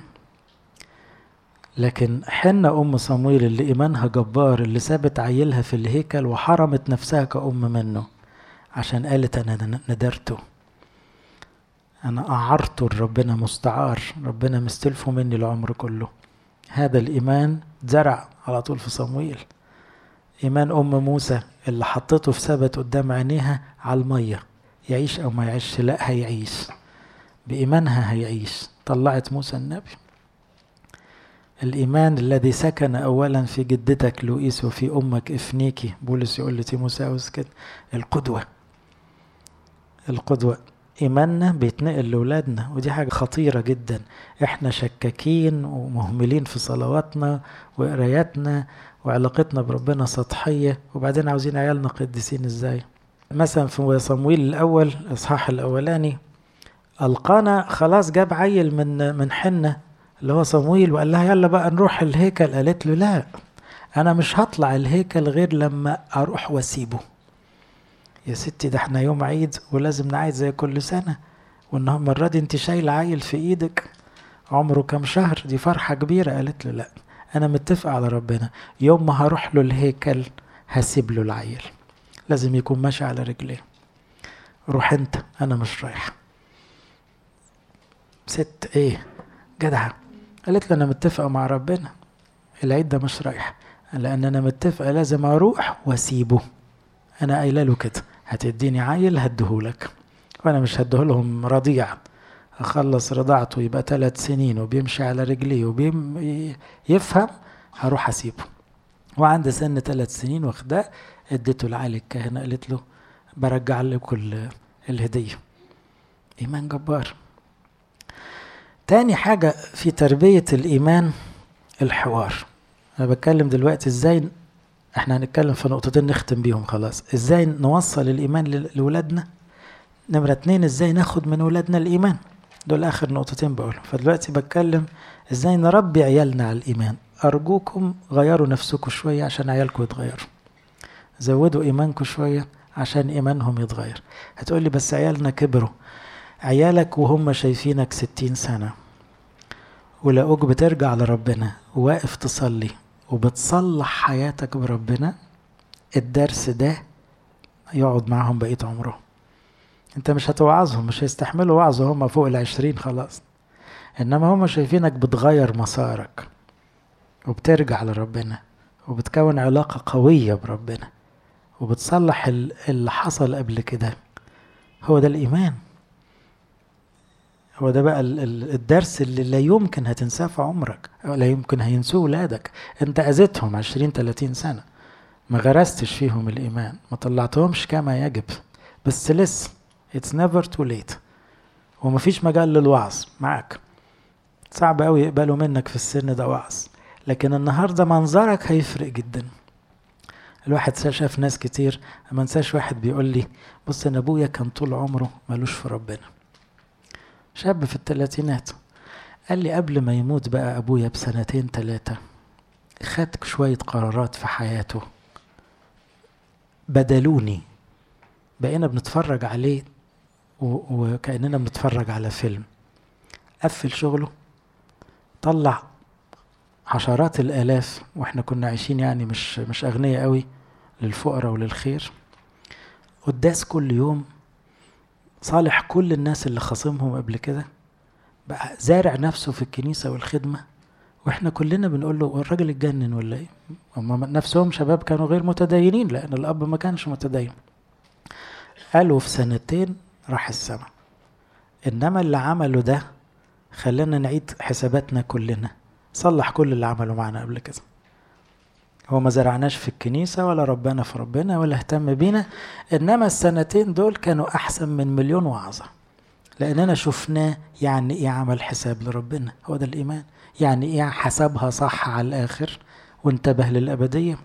لكن حنة أم صمويل اللي إيمانها جبار اللي سابت عيلها في الهيكل وحرمت نفسها كأم منه عشان قالت أنا ندرته أنا أعرته ربنا مستعار ربنا مستلفه مني العمر كله هذا الإيمان زرع على طول في صمويل إيمان أم موسى اللي حطته في ثبت قدام عينيها على المية يعيش أو ما يعيش لا هيعيش بإيمانها هيعيش طلعت موسى النبي الإيمان الذي سكن أولا في جدتك لوئيس وفي أمك إفنيكي بولس يقول لتيموساوس كده القدوة القدوة إيماننا بيتنقل لأولادنا ودي حاجة خطيرة جدا إحنا شكاكين ومهملين في صلواتنا وقراياتنا وعلاقتنا بربنا سطحية وبعدين عاوزين عيالنا قديسين إزاي مثلا في صمويل الأول الإصحاح الأولاني ألقانا خلاص جاب عيل من من حنة اللي هو صمويل وقال لها يلا بقى نروح الهيكل قالت له لا أنا مش هطلع الهيكل غير لما أروح وأسيبه يا ستي ده احنا يوم عيد ولازم نعيد زي كل سنة وان المرة دي انت شايلة عيل في ايدك عمره كام شهر دي فرحة كبيرة قالت له لا انا متفق على ربنا يوم ما هروح له الهيكل هسيب له العيل لازم يكون ماشي على رجليه روح انت انا مش رايح ست ايه جدعة قالت له انا متفقة مع ربنا العيد ده مش رايح لان انا متفقة لازم اروح واسيبه انا قايله له كده هتديني عيل هديهولك وانا مش هديهولهم رضيع اخلص رضاعته يبقى ثلاث سنين وبيمشي على رجليه وبيفهم هروح اسيبه وعند سن ثلاث سنين واخداه اديته لعلي الكاهنة قالت له برجع لكم الهدية إيمان جبار تاني حاجة في تربية الإيمان الحوار أنا بتكلم دلوقتي إزاي احنا هنتكلم في نقطتين نختم بيهم خلاص ازاي نوصل الايمان لولادنا نمرة اتنين ازاي ناخد من ولادنا الايمان دول اخر نقطتين بقولهم فدلوقتي بتكلم ازاي نربي عيالنا على الايمان ارجوكم غيروا نفسكم شوية عشان عيالكم يتغيروا زودوا ايمانكم شوية عشان ايمانهم يتغير هتقولي بس عيالنا كبروا عيالك وهم شايفينك ستين سنة ولقوك بترجع لربنا وواقف تصلي وبتصلح حياتك بربنا الدرس ده يقعد معهم بقية عمرهم انت مش هتوعظهم مش هيستحملوا وعظ هم فوق العشرين خلاص انما هم شايفينك بتغير مسارك وبترجع لربنا وبتكون علاقة قوية بربنا وبتصلح اللي حصل قبل كده هو ده الإيمان هو ده بقى الدرس اللي لا يمكن هتنساه في عمرك أو لا يمكن هينسوه ولادك انت اذيتهم عشرين تلاتين سنة ما غرستش فيهم الإيمان ما طلعتهمش كما يجب بس لسه it's never too late ومفيش مجال للوعظ معاك صعب قوي يقبلوا منك في السن ده وعظ لكن النهارده منظرك هيفرق جدا الواحد شاف ناس كتير ما انساش واحد بيقول لي بص انا ابويا كان طول عمره ملوش في ربنا شاب في الثلاثينات قال لي قبل ما يموت بقى ابويا بسنتين ثلاثة خد شوية قرارات في حياته بدلوني بقينا بنتفرج عليه وكأننا بنتفرج على فيلم قفل شغله طلع عشرات الآلاف واحنا كنا عايشين يعني مش مش أغنياء قوي للفقراء وللخير قداس كل يوم صالح كل الناس اللي خاصمهم قبل كده بقى زارع نفسه في الكنيسة والخدمة واحنا كلنا بنقول له الراجل اتجنن ولا ايه هم نفسهم شباب كانوا غير متدينين لان الاب ما كانش متدين قالوا في سنتين راح السما انما اللي عمله ده خلانا نعيد حساباتنا كلنا صلح كل اللي عمله معنا قبل كده هو ما زرعناش في الكنيسة ولا ربنا في ربنا ولا اهتم بينا إنما السنتين دول كانوا أحسن من مليون وعظة لأننا شفناه يعني إيه عمل حساب لربنا هو ده الإيمان يعني إيه حسبها صح على الآخر وانتبه للأبدية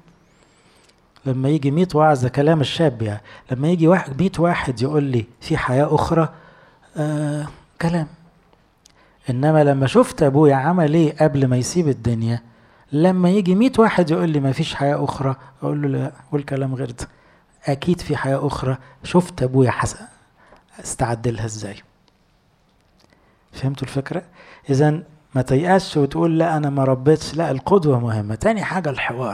لما يجي مئة وعظة كلام الشاب يعني لما يجي واحد مئة واحد يقول لي في حياة أخرى آه كلام انما لما شفت ابويا عمل ايه قبل ما يسيب الدنيا لما يجي مية واحد يقول لي ما فيش حياة أخرى أقول له لا والكلام غير ده أكيد في حياة أخرى شفت أبويا حسن استعد لها إزاي فهمتوا الفكرة؟ إذا ما تيأسش وتقول لا أنا ما ربيتش لا القدوة مهمة تاني حاجة الحوار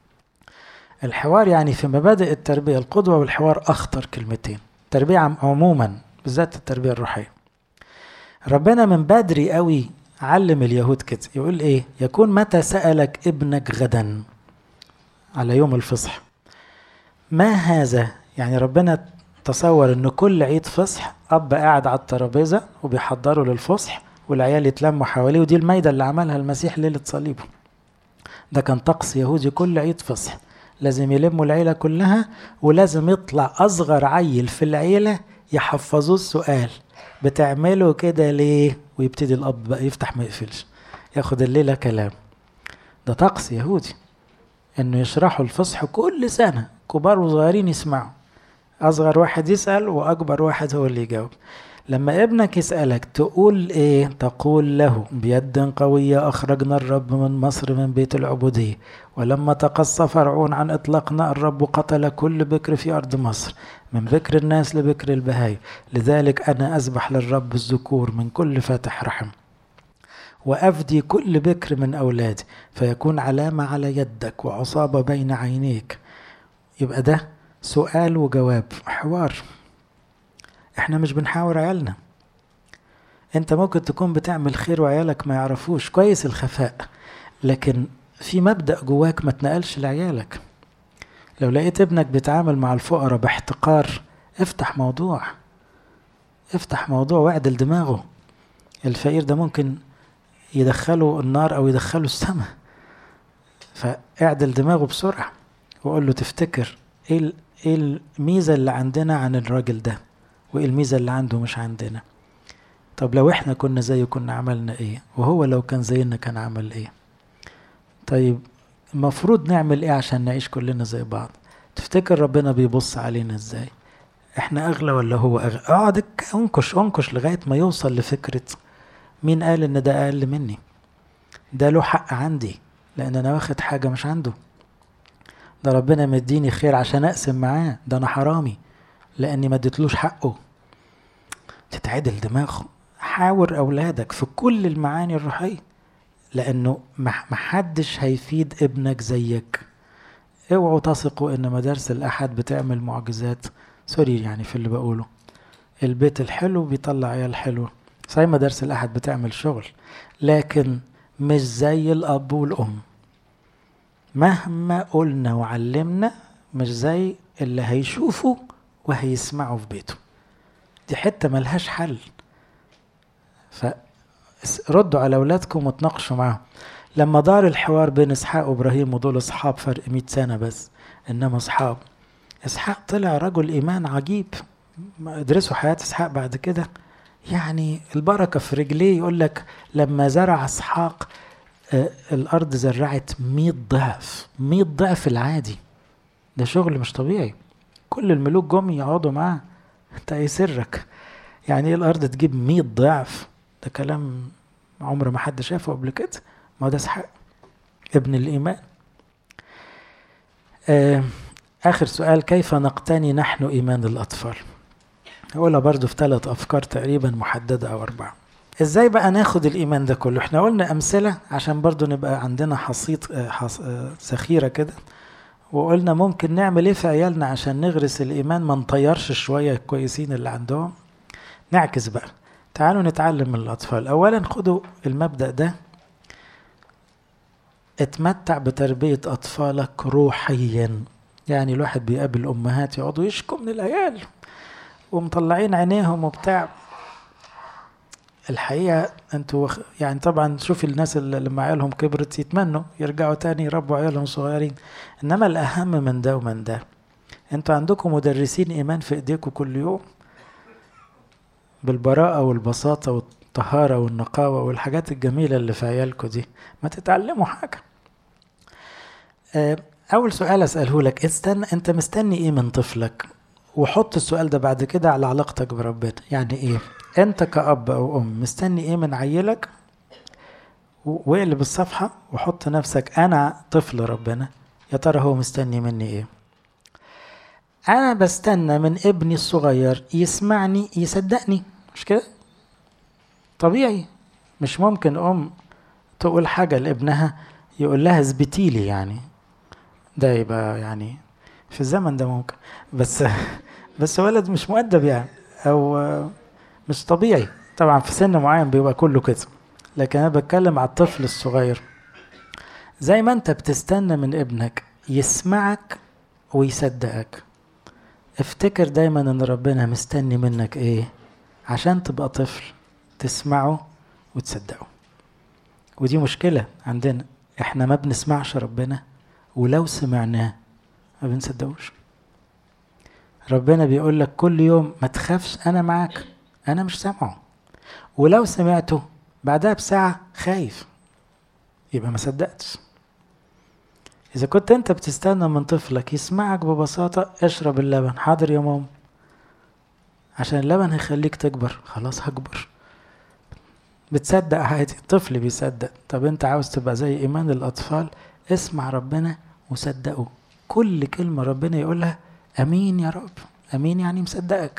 الحوار يعني في مبادئ التربية القدوة والحوار أخطر كلمتين التربية عموما بالذات التربية الروحية ربنا من بدري قوي علم اليهود كده يقول ايه يكون متى سألك ابنك غدا على يوم الفصح ما هذا يعني ربنا تصور ان كل عيد فصح اب قاعد على الترابيزه وبيحضروا للفصح والعيال يتلموا حواليه ودي المايده اللي عملها المسيح ليله صليبه ده كان طقس يهودي كل عيد فصح لازم يلموا العيله كلها ولازم يطلع اصغر عيل في العيله يحفظوه السؤال بتعملوا كده ليه ويبتدي الاب بقى يفتح ما يقفلش ياخد الليله كلام ده طقس يهودي انه يشرحوا الفصح كل سنه كبار وصغيرين يسمعوا اصغر واحد يسال واكبر واحد هو اللي يجاوب لما ابنك يسألك تقول ايه تقول له بيد قوية أخرجنا الرب من مصر من بيت العبودية ولما تقصى فرعون عن إطلاقنا الرب قتل كل بكر في أرض مصر من بكر الناس لبكر البهاي لذلك أنا أذبح للرب الذكور من كل فاتح رحم وأفدي كل بكر من أولادي فيكون علامة على يدك وعصابة بين عينيك يبقى ده سؤال وجواب حوار احنا مش بنحاور عيالنا انت ممكن تكون بتعمل خير وعيالك ما يعرفوش كويس الخفاء لكن في مبدأ جواك ما تنقلش لعيالك لو لقيت ابنك بيتعامل مع الفقراء باحتقار افتح موضوع افتح موضوع واعدل دماغه الفقير ده ممكن يدخله النار او يدخله السماء فاعدل دماغه بسرعة وقول له تفتكر ايه ايه الميزة اللي عندنا عن الراجل ده وايه الميزة اللي عنده مش عندنا طب لو احنا كنا زيه كنا عملنا ايه وهو لو كان زينا كان عمل ايه طيب المفروض نعمل ايه عشان نعيش كلنا زي بعض تفتكر ربنا بيبص علينا ازاي احنا اغلى ولا هو اغلى اقعد انكش انكش لغاية ما يوصل لفكرة مين قال ان ده اقل مني ده له حق عندي لان انا واخد حاجة مش عنده ده ربنا مديني خير عشان اقسم معاه ده انا حرامي لاني ما اديتلوش حقه تتعدل دماغه حاور اولادك في كل المعاني الروحيه لانه محدش هيفيد ابنك زيك اوعوا تثقوا ان مدارس الاحد بتعمل معجزات سوري يعني في اللي بقوله البيت الحلو بيطلع عيال حلوه صحيح مدارس الاحد بتعمل شغل لكن مش زي الاب والام مهما قلنا وعلمنا مش زي اللي هيشوفوا وهيسمعوا في بيته دي حتة ملهاش حل فردوا على أولادكم وتناقشوا معاهم لما دار الحوار بين إسحاق وإبراهيم ودول أصحاب فرق مئة سنة بس إنما أصحاب إسحاق طلع رجل إيمان عجيب ادرسوا حياة إسحاق بعد كده يعني البركة في رجليه يقول لك لما زرع إسحاق آه الأرض زرعت مئة ضعف مئة ضعف العادي ده شغل مش طبيعي كل الملوك جم يقعدوا معاه انت ايه سرك يعني ايه الارض تجيب 100 ضعف ده كلام عمر ما حد شافه قبل كده ما ده اسحاق ابن الايمان آه اخر سؤال كيف نقتني نحن ايمان الاطفال هقولها برضو في ثلاث افكار تقريبا محدده او اربعه ازاي بقى ناخد الايمان ده كله احنا قلنا امثله عشان برضو نبقى عندنا حصيط حص... ذخيره كده وقلنا ممكن نعمل ايه في عيالنا عشان نغرس الايمان ما نطيرش شويه الكويسين اللي عندهم نعكس بقى تعالوا نتعلم من الاطفال اولا خدوا المبدا ده اتمتع بتربيه اطفالك روحيا يعني الواحد بيقابل امهات يقعدوا يشكوا من العيال ومطلعين عينيهم وبتاع الحقيقه انتوا يعني طبعا شوفي الناس اللي لما عيالهم كبرت يتمنوا يرجعوا تاني يربوا عيالهم صغيرين انما الاهم من ده ومن ده انتوا عندكم مدرسين ايمان في ايديكم كل يوم بالبراءه والبساطه والطهاره والنقاوه والحاجات الجميله اللي في عيالكم دي ما تتعلموا حاجه اول سؤال اساله لك استنى انت مستني ايه من طفلك وحط السؤال ده بعد كده على علاقتك بربنا يعني ايه انت كأب او ام مستني ايه من عيلك واقلب الصفحة وحط نفسك انا طفل ربنا يا ترى هو مستني مني ايه انا بستنى من ابني الصغير يسمعني يصدقني مش كده طبيعي مش ممكن ام تقول حاجة لابنها يقول لها اثبتي لي يعني ده يبقى يعني في الزمن ده ممكن بس بس ولد مش مؤدب يعني او مش طبيعي طبعا في سن معين بيبقى كله كده لكن انا بتكلم على الطفل الصغير زي ما انت بتستنى من ابنك يسمعك ويصدقك افتكر دايما ان ربنا مستني منك ايه عشان تبقى طفل تسمعه وتصدقه ودي مشكلة عندنا احنا ما بنسمعش ربنا ولو سمعناه ما بنصدقوش ربنا بيقول لك كل يوم ما تخافش انا معاك انا مش سامعه ولو سمعته بعدها بساعة خايف يبقى ما صدقتش إذا كنت أنت بتستنى من طفلك يسمعك ببساطة اشرب اللبن حاضر يا ماما عشان اللبن هيخليك تكبر خلاص هكبر بتصدق عادي الطفل بيصدق طب أنت عاوز تبقى زي إيمان الأطفال اسمع ربنا وصدقه كل كلمة ربنا يقولها أمين يا رب أمين يعني مصدقك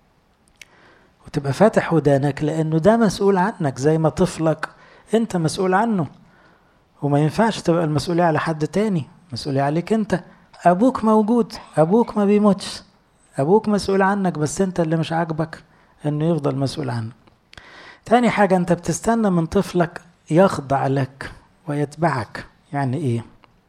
وتبقى فاتح ودانك لأنه ده مسؤول عنك زي ما طفلك أنت مسؤول عنه وما ينفعش تبقى المسؤولية على حد تاني مسؤولية عليك انت ابوك موجود ابوك ما بيموتش ابوك مسؤول عنك بس انت اللي مش عاجبك انه يفضل مسؤول عنك تاني حاجة انت بتستنى من طفلك يخضع لك ويتبعك يعني ايه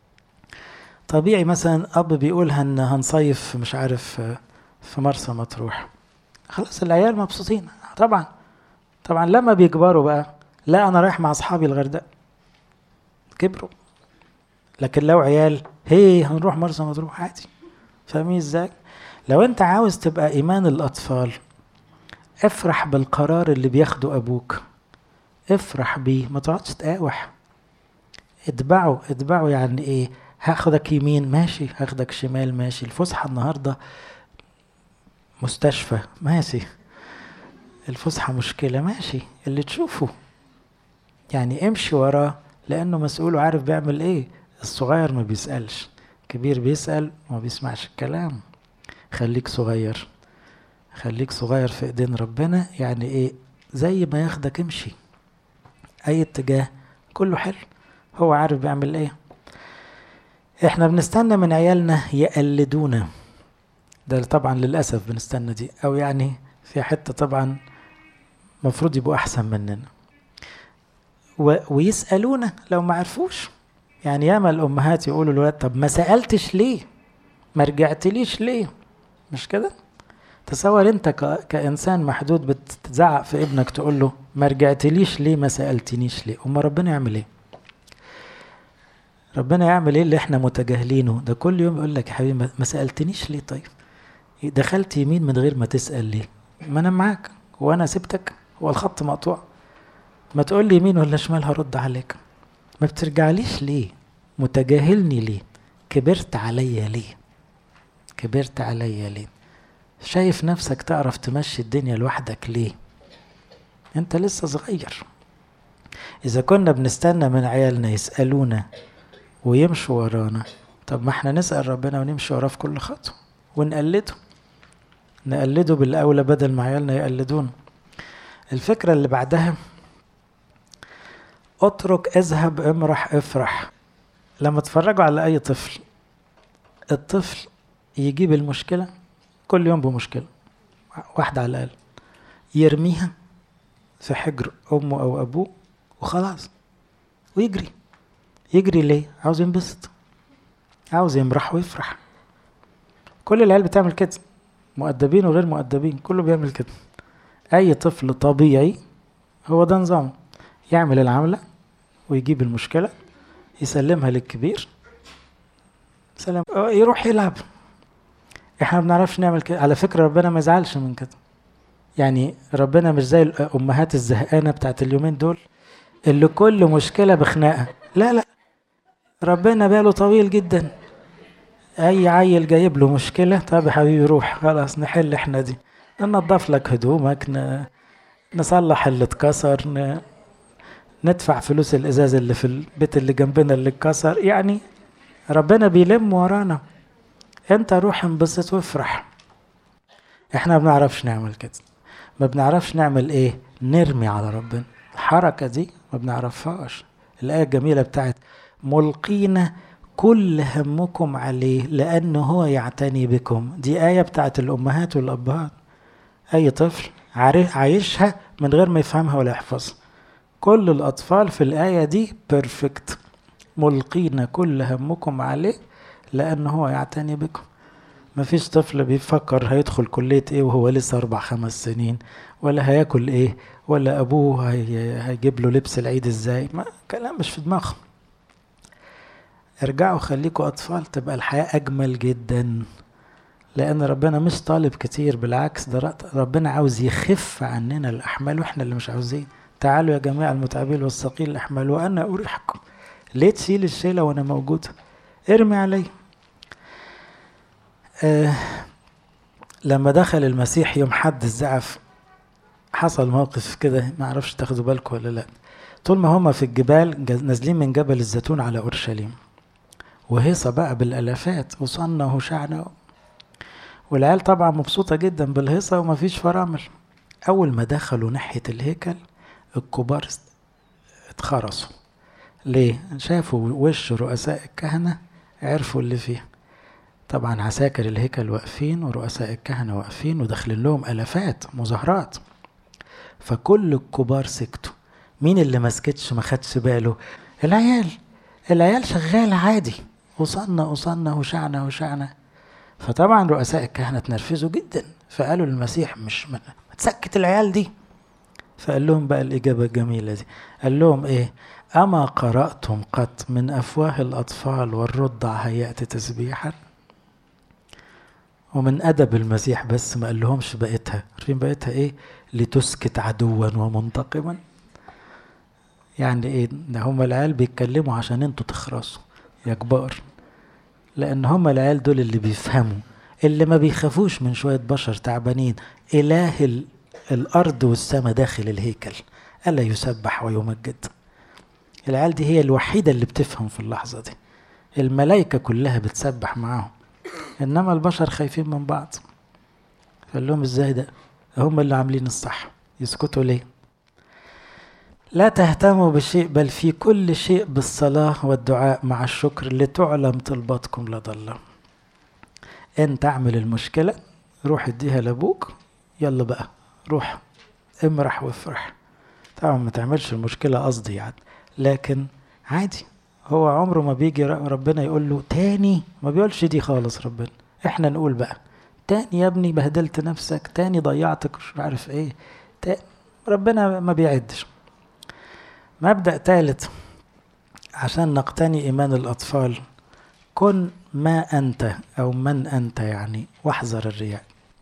طبيعي مثلا اب بيقول هن هنصيف مش عارف في مرسى مطروح خلاص العيال مبسوطين طبعا طبعا لما بيكبروا بقى لا انا رايح مع اصحابي الغردقه كبروا لكن لو عيال هي هنروح مرسى مطروح عادي فاهمين ازاي لو انت عاوز تبقى ايمان الاطفال افرح بالقرار اللي بياخده ابوك افرح بيه ما تقعدش تقاوح اتبعه اتبعه يعني ايه هاخدك يمين ماشي هاخدك شمال ماشي الفسحة النهاردة مستشفى ماشي الفسحة مشكلة ماشي اللي تشوفه يعني امشي وراه لانه مسؤول وعارف بيعمل ايه الصغير ما بيسألش كبير بيسأل وما بيسمعش الكلام خليك صغير خليك صغير في ايدين ربنا يعني ايه زي ما ياخدك امشي اي اتجاه كله حلو هو عارف بيعمل ايه احنا بنستنى من عيالنا يقلدونا ده طبعا للاسف بنستنى دي او يعني في حته طبعا مفروض يبقوا احسن مننا و... ويسالونا لو ما عرفوش يعني ياما الامهات يقولوا للولاد طب ما سالتش ليه ما رجعتليش ليه مش كده تصور انت ك... كانسان محدود بتزعق في ابنك تقول له ما رجعتليش ليه ما سالتنيش ليه اما ربنا يعمل ايه ربنا يعمل ايه اللي احنا متجاهلينه ده كل يوم يقول لك يا حبيبي ما سالتنيش ليه طيب دخلت يمين من غير ما تسال ليه ما انا معاك وانا سبتك هو الخط مقطوع ما تقول لي يمين ولا شمال هرد عليك ما بترجعليش ليه متجاهلني ليه كبرت عليا ليه كبرت عليا ليه شايف نفسك تعرف تمشي الدنيا لوحدك ليه انت لسه صغير اذا كنا بنستنى من عيالنا يسالونا ويمشوا ورانا طب ما احنا نسال ربنا ونمشي وراه في كل خطوه ونقلده نقلده بالاولى بدل ما عيالنا يقلدونا الفكره اللي بعدها اترك اذهب امرح افرح لما تفرجوا على اي طفل الطفل يجيب المشكلة كل يوم بمشكلة واحدة على الأقل يرميها في حجر أمه أو أبوه وخلاص ويجري يجري ليه؟ عاوز ينبسط عاوز يمرح ويفرح كل العيال بتعمل كده مؤدبين وغير مؤدبين كله بيعمل كده أي طفل طبيعي هو ده نظامه يعمل العملة ويجيب المشكلة يسلمها للكبير سلام يروح يلعب احنا ما بنعرفش نعمل كده على فكرة ربنا ما يزعلش من كده يعني ربنا مش زي الأمهات الزهقانة بتاعت اليومين دول اللي كل مشكلة بخناقة لا لا ربنا باله طويل جدا أي عيل جايب له مشكلة طب يا حبيبي روح خلاص نحل احنا دي ننضف لك هدومك ن... نصلح اللي اتكسر ن... ندفع فلوس الازاز اللي في البيت اللي جنبنا اللي اتكسر يعني ربنا بيلم ورانا انت روح انبسط وافرح احنا ما بنعرفش نعمل كده ما بنعرفش نعمل ايه نرمي على ربنا الحركة دي ما بنعرفهاش الآية الجميلة بتاعت ملقين كل همكم عليه لأنه هو يعتني بكم دي آية بتاعت الأمهات والأبهات أي طفل عايشها من غير ما يفهمها ولا يحفظها كل الأطفال في الآية دي بيرفكت ملقين كل همكم عليه لأنه هو يعتني بكم مفيش طفل بيفكر هيدخل كلية ايه وهو لسه أربع خمس سنين ولا هياكل ايه ولا أبوه هي هيجيب له لبس العيد ازاي ما كلام مش في دماغهم ارجعوا خليكوا أطفال تبقى الحياة أجمل جدا لأن ربنا مش طالب كتير بالعكس ده ربنا عاوز يخف عننا الأحمال وإحنا اللي مش عاوزين تعالوا يا جميع المتعبين والثقيل الأحمال وأنا أريحكم ليه تشيل الشيلة وأنا موجود ارمي علي آه لما دخل المسيح يوم حد الزعف حصل موقف كده ما اعرفش تاخدوا بالكم ولا لا طول ما هما في الجبال نازلين من جبل الزيتون على اورشليم وهيصة بقى بالالافات وصلنا وشعنا والعيال طبعا مبسوطة جدا بالهيصة ومفيش فرامل أول ما دخلوا ناحية الهيكل الكبار اتخرسوا ليه؟ شافوا وش رؤساء الكهنة عرفوا اللي فيه طبعا عساكر الهيكل واقفين ورؤساء الكهنة واقفين وداخلين لهم ألفات مظاهرات فكل الكبار سكتوا مين اللي ما سكتش ما خدش باله العيال العيال شغالة عادي وصلنا وصلنا وشعنا وشعنا فطبعا رؤساء الكهنة اتنرفزوا جدا فقالوا للمسيح مش ما تسكت العيال دي فقال لهم بقى الإجابة الجميلة دي قال لهم إيه أما قرأتم قط من أفواه الأطفال والرضع هيأت تسبيحا ومن أدب المسيح بس ما قال لهمش بقيتها عارفين بقيتها إيه لتسكت عدوا ومنتقما يعني إيه ده هم العيال بيتكلموا عشان انتوا تخرسوا يا كبار لأن هم العيال دول اللي بيفهموا اللي ما بيخافوش من شوية بشر تعبانين إله الأرض والسماء داخل الهيكل ألا يسبح ويمجد العيال دي هي الوحيدة اللي بتفهم في اللحظة دي الملائكة كلها بتسبح معاهم إنما البشر خايفين من بعض قال لهم إزاي ده هم اللي عاملين الصح يسكتوا ليه لا تهتموا بشيء بل في كل شيء بالصلاة والدعاء مع الشكر لتعلم طلباتكم لدى الله انت تعمل المشكلة روح اديها لابوك يلا بقى روح امرح وافرح طبعا ما تعملش المشكلة قصدي يعني لكن عادي هو عمره ما بيجي ربنا يقول له تاني ما بيقولش دي خالص ربنا احنا نقول بقى تاني يا ابني بهدلت نفسك تاني ضيعتك مش عارف ايه تاني ربنا ما بيعدش مبدأ ثالث عشان نقتني إيمان الأطفال كن ما أنت أو من أنت يعني واحذر الرياء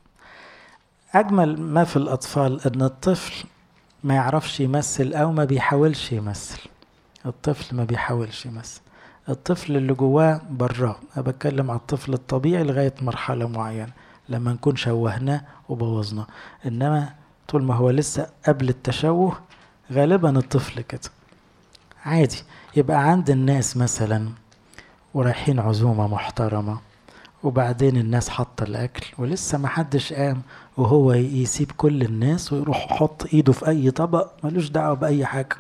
أجمل ما في الأطفال أن الطفل ما يعرفش يمثل أو ما بيحاولش يمثل الطفل ما بيحاولش يمثل الطفل اللي جواه براه أنا بتكلم على الطفل الطبيعي لغاية مرحلة معينة لما نكون شوهناه وبوظناه إنما طول ما هو لسه قبل التشوه غالبا الطفل كده عادي يبقى عند الناس مثلا ورايحين عزومة محترمة وبعدين الناس حاطة الأكل ولسه محدش قام وهو يسيب كل الناس ويروح يحط إيده في أي طبق ملوش دعوة بأي حاجة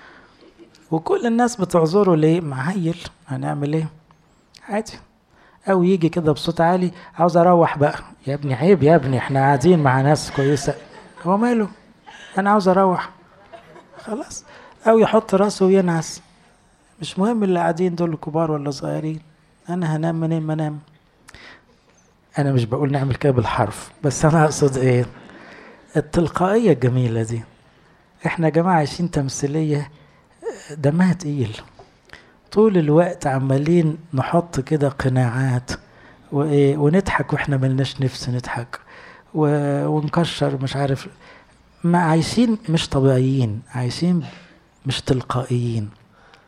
وكل الناس بتعذره ليه معيل هنعمل ايه عادي او يجي كده بصوت عالي عاوز اروح بقى يا ابني عيب يا ابني احنا قاعدين مع ناس كويسه هو ماله انا عاوز اروح خلاص او يحط راسه وينعس مش مهم اللي قاعدين دول كبار ولا صغيرين انا هنام منين ما انام انا مش بقول نعمل كده بالحرف بس انا اقصد ايه التلقائيه الجميله دي احنا يا جماعه عايشين تمثيليه دمها تقيل طول الوقت عمالين نحط كده قناعات وايه ونضحك واحنا ملناش نفس نضحك ونكشر مش عارف ما عايشين مش طبيعيين عايشين مش تلقائيين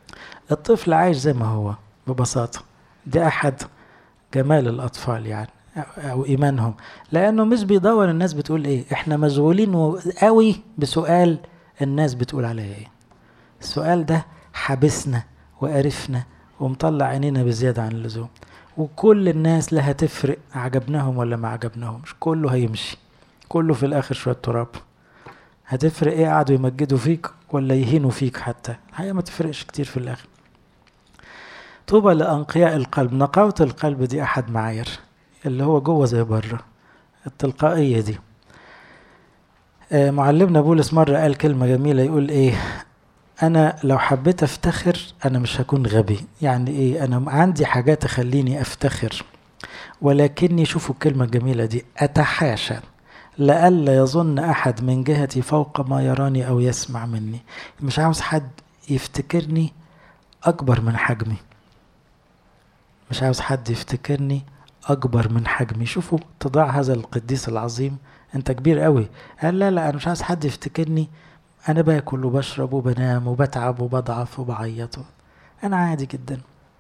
الطفل عايش زي ما هو ببساطة ده أحد جمال الأطفال يعني أو إيمانهم لأنه مش بيدور الناس بتقول إيه إحنا مشغولين قوي بسؤال الناس بتقول عليه إيه السؤال ده حبسنا وقرفنا ومطلع عينينا بزيادة عن اللزوم وكل الناس لا هتفرق عجبناهم ولا ما عجبناهمش كله هيمشي كله في الآخر شوية تراب هتفرق ايه قعدوا يمجدوا فيك ولا يهينوا فيك حتى الحقيقة ما تفرقش كتير في الآخر طوبى لأنقياء القلب نقاوة القلب دي أحد معايير اللي هو جوه زي بره التلقائية دي آه معلمنا بولس مرة قال كلمة جميلة يقول ايه أنا لو حبيت أفتخر أنا مش هكون غبي يعني إيه أنا عندي حاجات تخليني أفتخر ولكني شوفوا الكلمة الجميلة دي أتحاشى لئلا يظن أحد من جهتي فوق ما يراني أو يسمع مني مش عاوز حد يفتكرني أكبر من حجمي مش عاوز حد يفتكرني أكبر من حجمي شوفوا تضاع هذا القديس العظيم أنت كبير قوي قال لا لا أنا مش عاوز حد يفتكرني أنا باكل وبشرب وبنام وبتعب وبضعف وبعيط أنا عادي جدا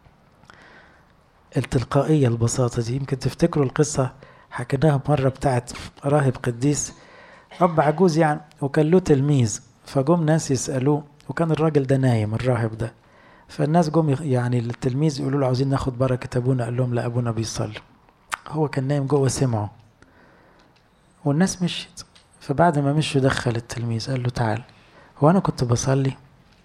التلقائية البساطة دي يمكن تفتكروا القصة حكيناها مرة بتاعت راهب قديس أب عجوز يعني وكان له تلميذ فجم ناس يسألوه وكان الراجل ده نايم الراهب ده فالناس جم يعني التلميذ يقولوا له عاوزين ناخد بركة أبونا قال لهم لا أبونا بيصلي هو كان نايم جوه سمعه والناس مشيت فبعد ما مشوا دخل التلميذ قال له تعال هو أنا كنت بصلي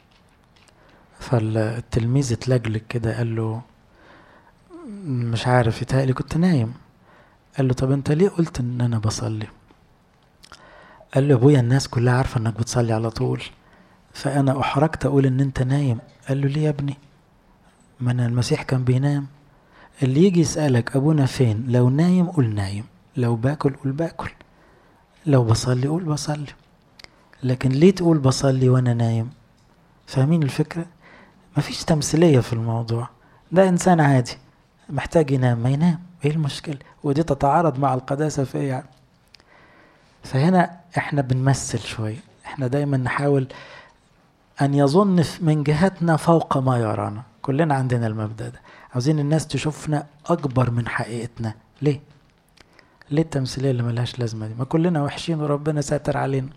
فالتلميذ اتلجلج كده قال له مش عارف يتهيألي كنت نايم قال له طب انت ليه قلت ان انا بصلي قال له ابويا الناس كلها عارفه انك بتصلي على طول فانا احرجت اقول ان انت نايم قال له ليه يا ابني ما انا المسيح كان بينام اللي يجي يسالك ابونا فين لو نايم قول نايم لو باكل قول باكل لو بصلي قول بصلي لكن ليه تقول بصلي وانا نايم فاهمين الفكره مفيش تمثيليه في الموضوع ده انسان عادي محتاج ينام ما ينام ايه المشكله ودي تتعارض مع القداسه في ايه يعني فهنا احنا بنمثل شويه احنا دايما نحاول ان يظن من جهتنا فوق ما يرانا كلنا عندنا المبدا ده عاوزين الناس تشوفنا اكبر من حقيقتنا ليه ليه التمثيليه اللي ملهاش لازمه دي ما كلنا وحشين وربنا ساتر علينا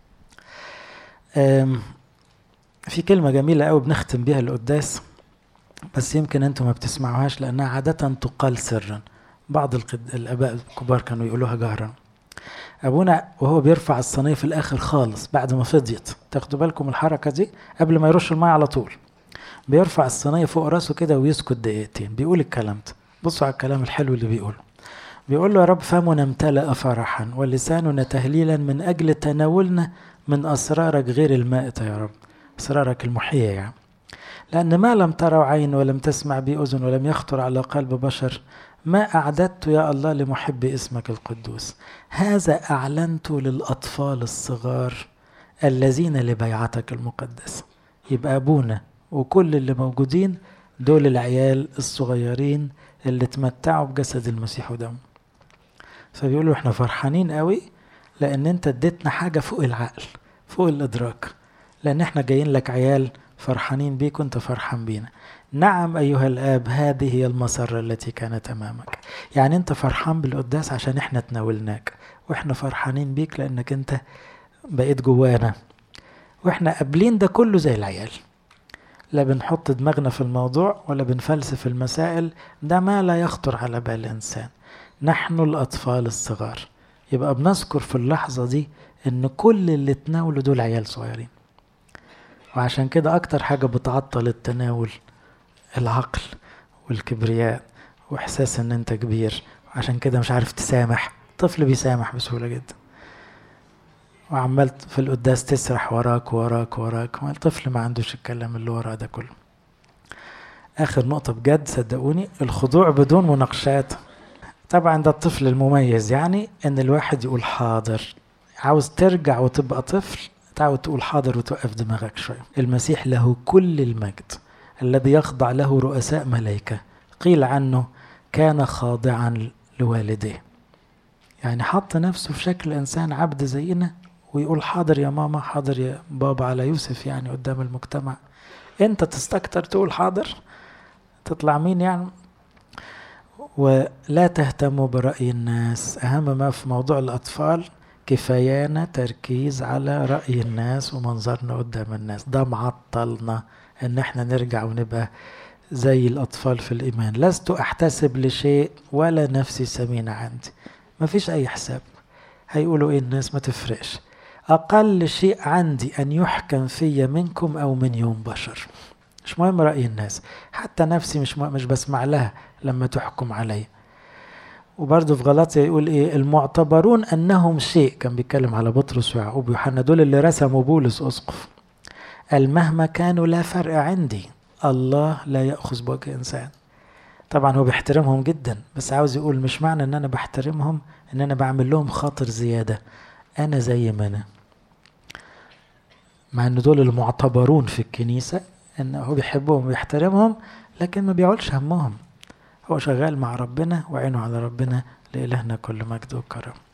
في كلمه جميله قوي بنختم بيها القداس بس يمكن انتم ما بتسمعوهاش لانها عاده تقال سرا بعض الاباء الكبار كانوا يقولوها جهرا ابونا وهو بيرفع الصينيه في الاخر خالص بعد ما فضيت تاخدوا بالكم الحركه دي قبل ما يرش الماء على طول بيرفع الصينيه فوق راسه كده ويسكت دقيقتين بيقول الكلام ده بصوا على الكلام الحلو اللي بيقوله بيقول له يا رب فمنا امتلأ فرحا ولساننا تهليلا من أجل تناولنا من أسرارك غير المائتة يا رب أسرارك المحية يعني لأن ما لم تروا عين ولم تسمع بي أذن ولم يخطر على قلب بشر ما أعددت يا الله لمحب اسمك القدوس هذا أعلنت للأطفال الصغار الذين لبيعتك المقدسة يبقى أبونا وكل اللي موجودين دول العيال الصغيرين اللي تمتعوا بجسد المسيح ودمه فبيقولوا احنا فرحانين قوي لان انت اديتنا حاجه فوق العقل فوق الادراك لان احنا جايين لك عيال فرحانين بيك وانت فرحان بينا نعم أيها الآب هذه هي المسرة التي كانت أمامك يعني أنت فرحان بالقداس عشان إحنا تناولناك وإحنا فرحانين بيك لأنك أنت بقيت جوانا وإحنا قابلين ده كله زي العيال لا بنحط دماغنا في الموضوع ولا بنفلسف المسائل ده ما لا يخطر على بال الإنسان نحن الأطفال الصغار يبقى بنذكر في اللحظة دي إن كل اللي تناولوا دول عيال صغيرين وعشان كده أكتر حاجة بتعطل التناول العقل والكبرياء واحساس ان انت كبير عشان كده مش عارف تسامح طفل بيسامح بسهوله جدا وعمال في القداس تسرح وراك وراك وراك ما الطفل ما عندوش الكلام اللي وراه ده كله اخر نقطه بجد صدقوني الخضوع بدون مناقشات طبعا ده الطفل المميز يعني ان الواحد يقول حاضر عاوز ترجع وتبقى طفل تعود تقول حاضر وتوقف دماغك شويه المسيح له كل المجد الذي يخضع له رؤساء ملائكة قيل عنه كان خاضعا لوالديه يعني حط نفسه في شكل إنسان عبد زينا ويقول حاضر يا ماما حاضر يا بابا على يوسف يعني قدام المجتمع انت تستكتر تقول حاضر تطلع مين يعني ولا تهتموا برأي الناس أهم ما في موضوع الأطفال كفايانا تركيز على رأي الناس ومنظرنا قدام الناس ده معطلنا ان احنا نرجع ونبقى زي الأطفال في الإيمان لست أحتسب لشيء ولا نفسي سمينة عندي مفيش أي حساب هيقولوا إيه الناس ما تفرقش أقل شيء عندي أن يحكم في منكم أو من يوم بشر مش مهم رأي الناس حتى نفسي مش مش بسمع لها لما تحكم علي وبرضه في غلطية يقول ايه المعتبرون انهم شيء كان بيتكلم على بطرس ويعقوب ويوحنا دول اللي رسموا بولس اسقف قال مهما كانوا لا فرق عندي الله لا يأخذ بوجه إنسان طبعا هو بيحترمهم جدا بس عاوز يقول مش معنى ان انا بحترمهم ان انا بعمل لهم خاطر زيادة انا زي ما انا مع ان دول المعتبرون في الكنيسة ان هو بيحبهم ويحترمهم لكن ما بيعولش همهم هو شغال مع ربنا وعينه على ربنا لإلهنا كل مجد وكرم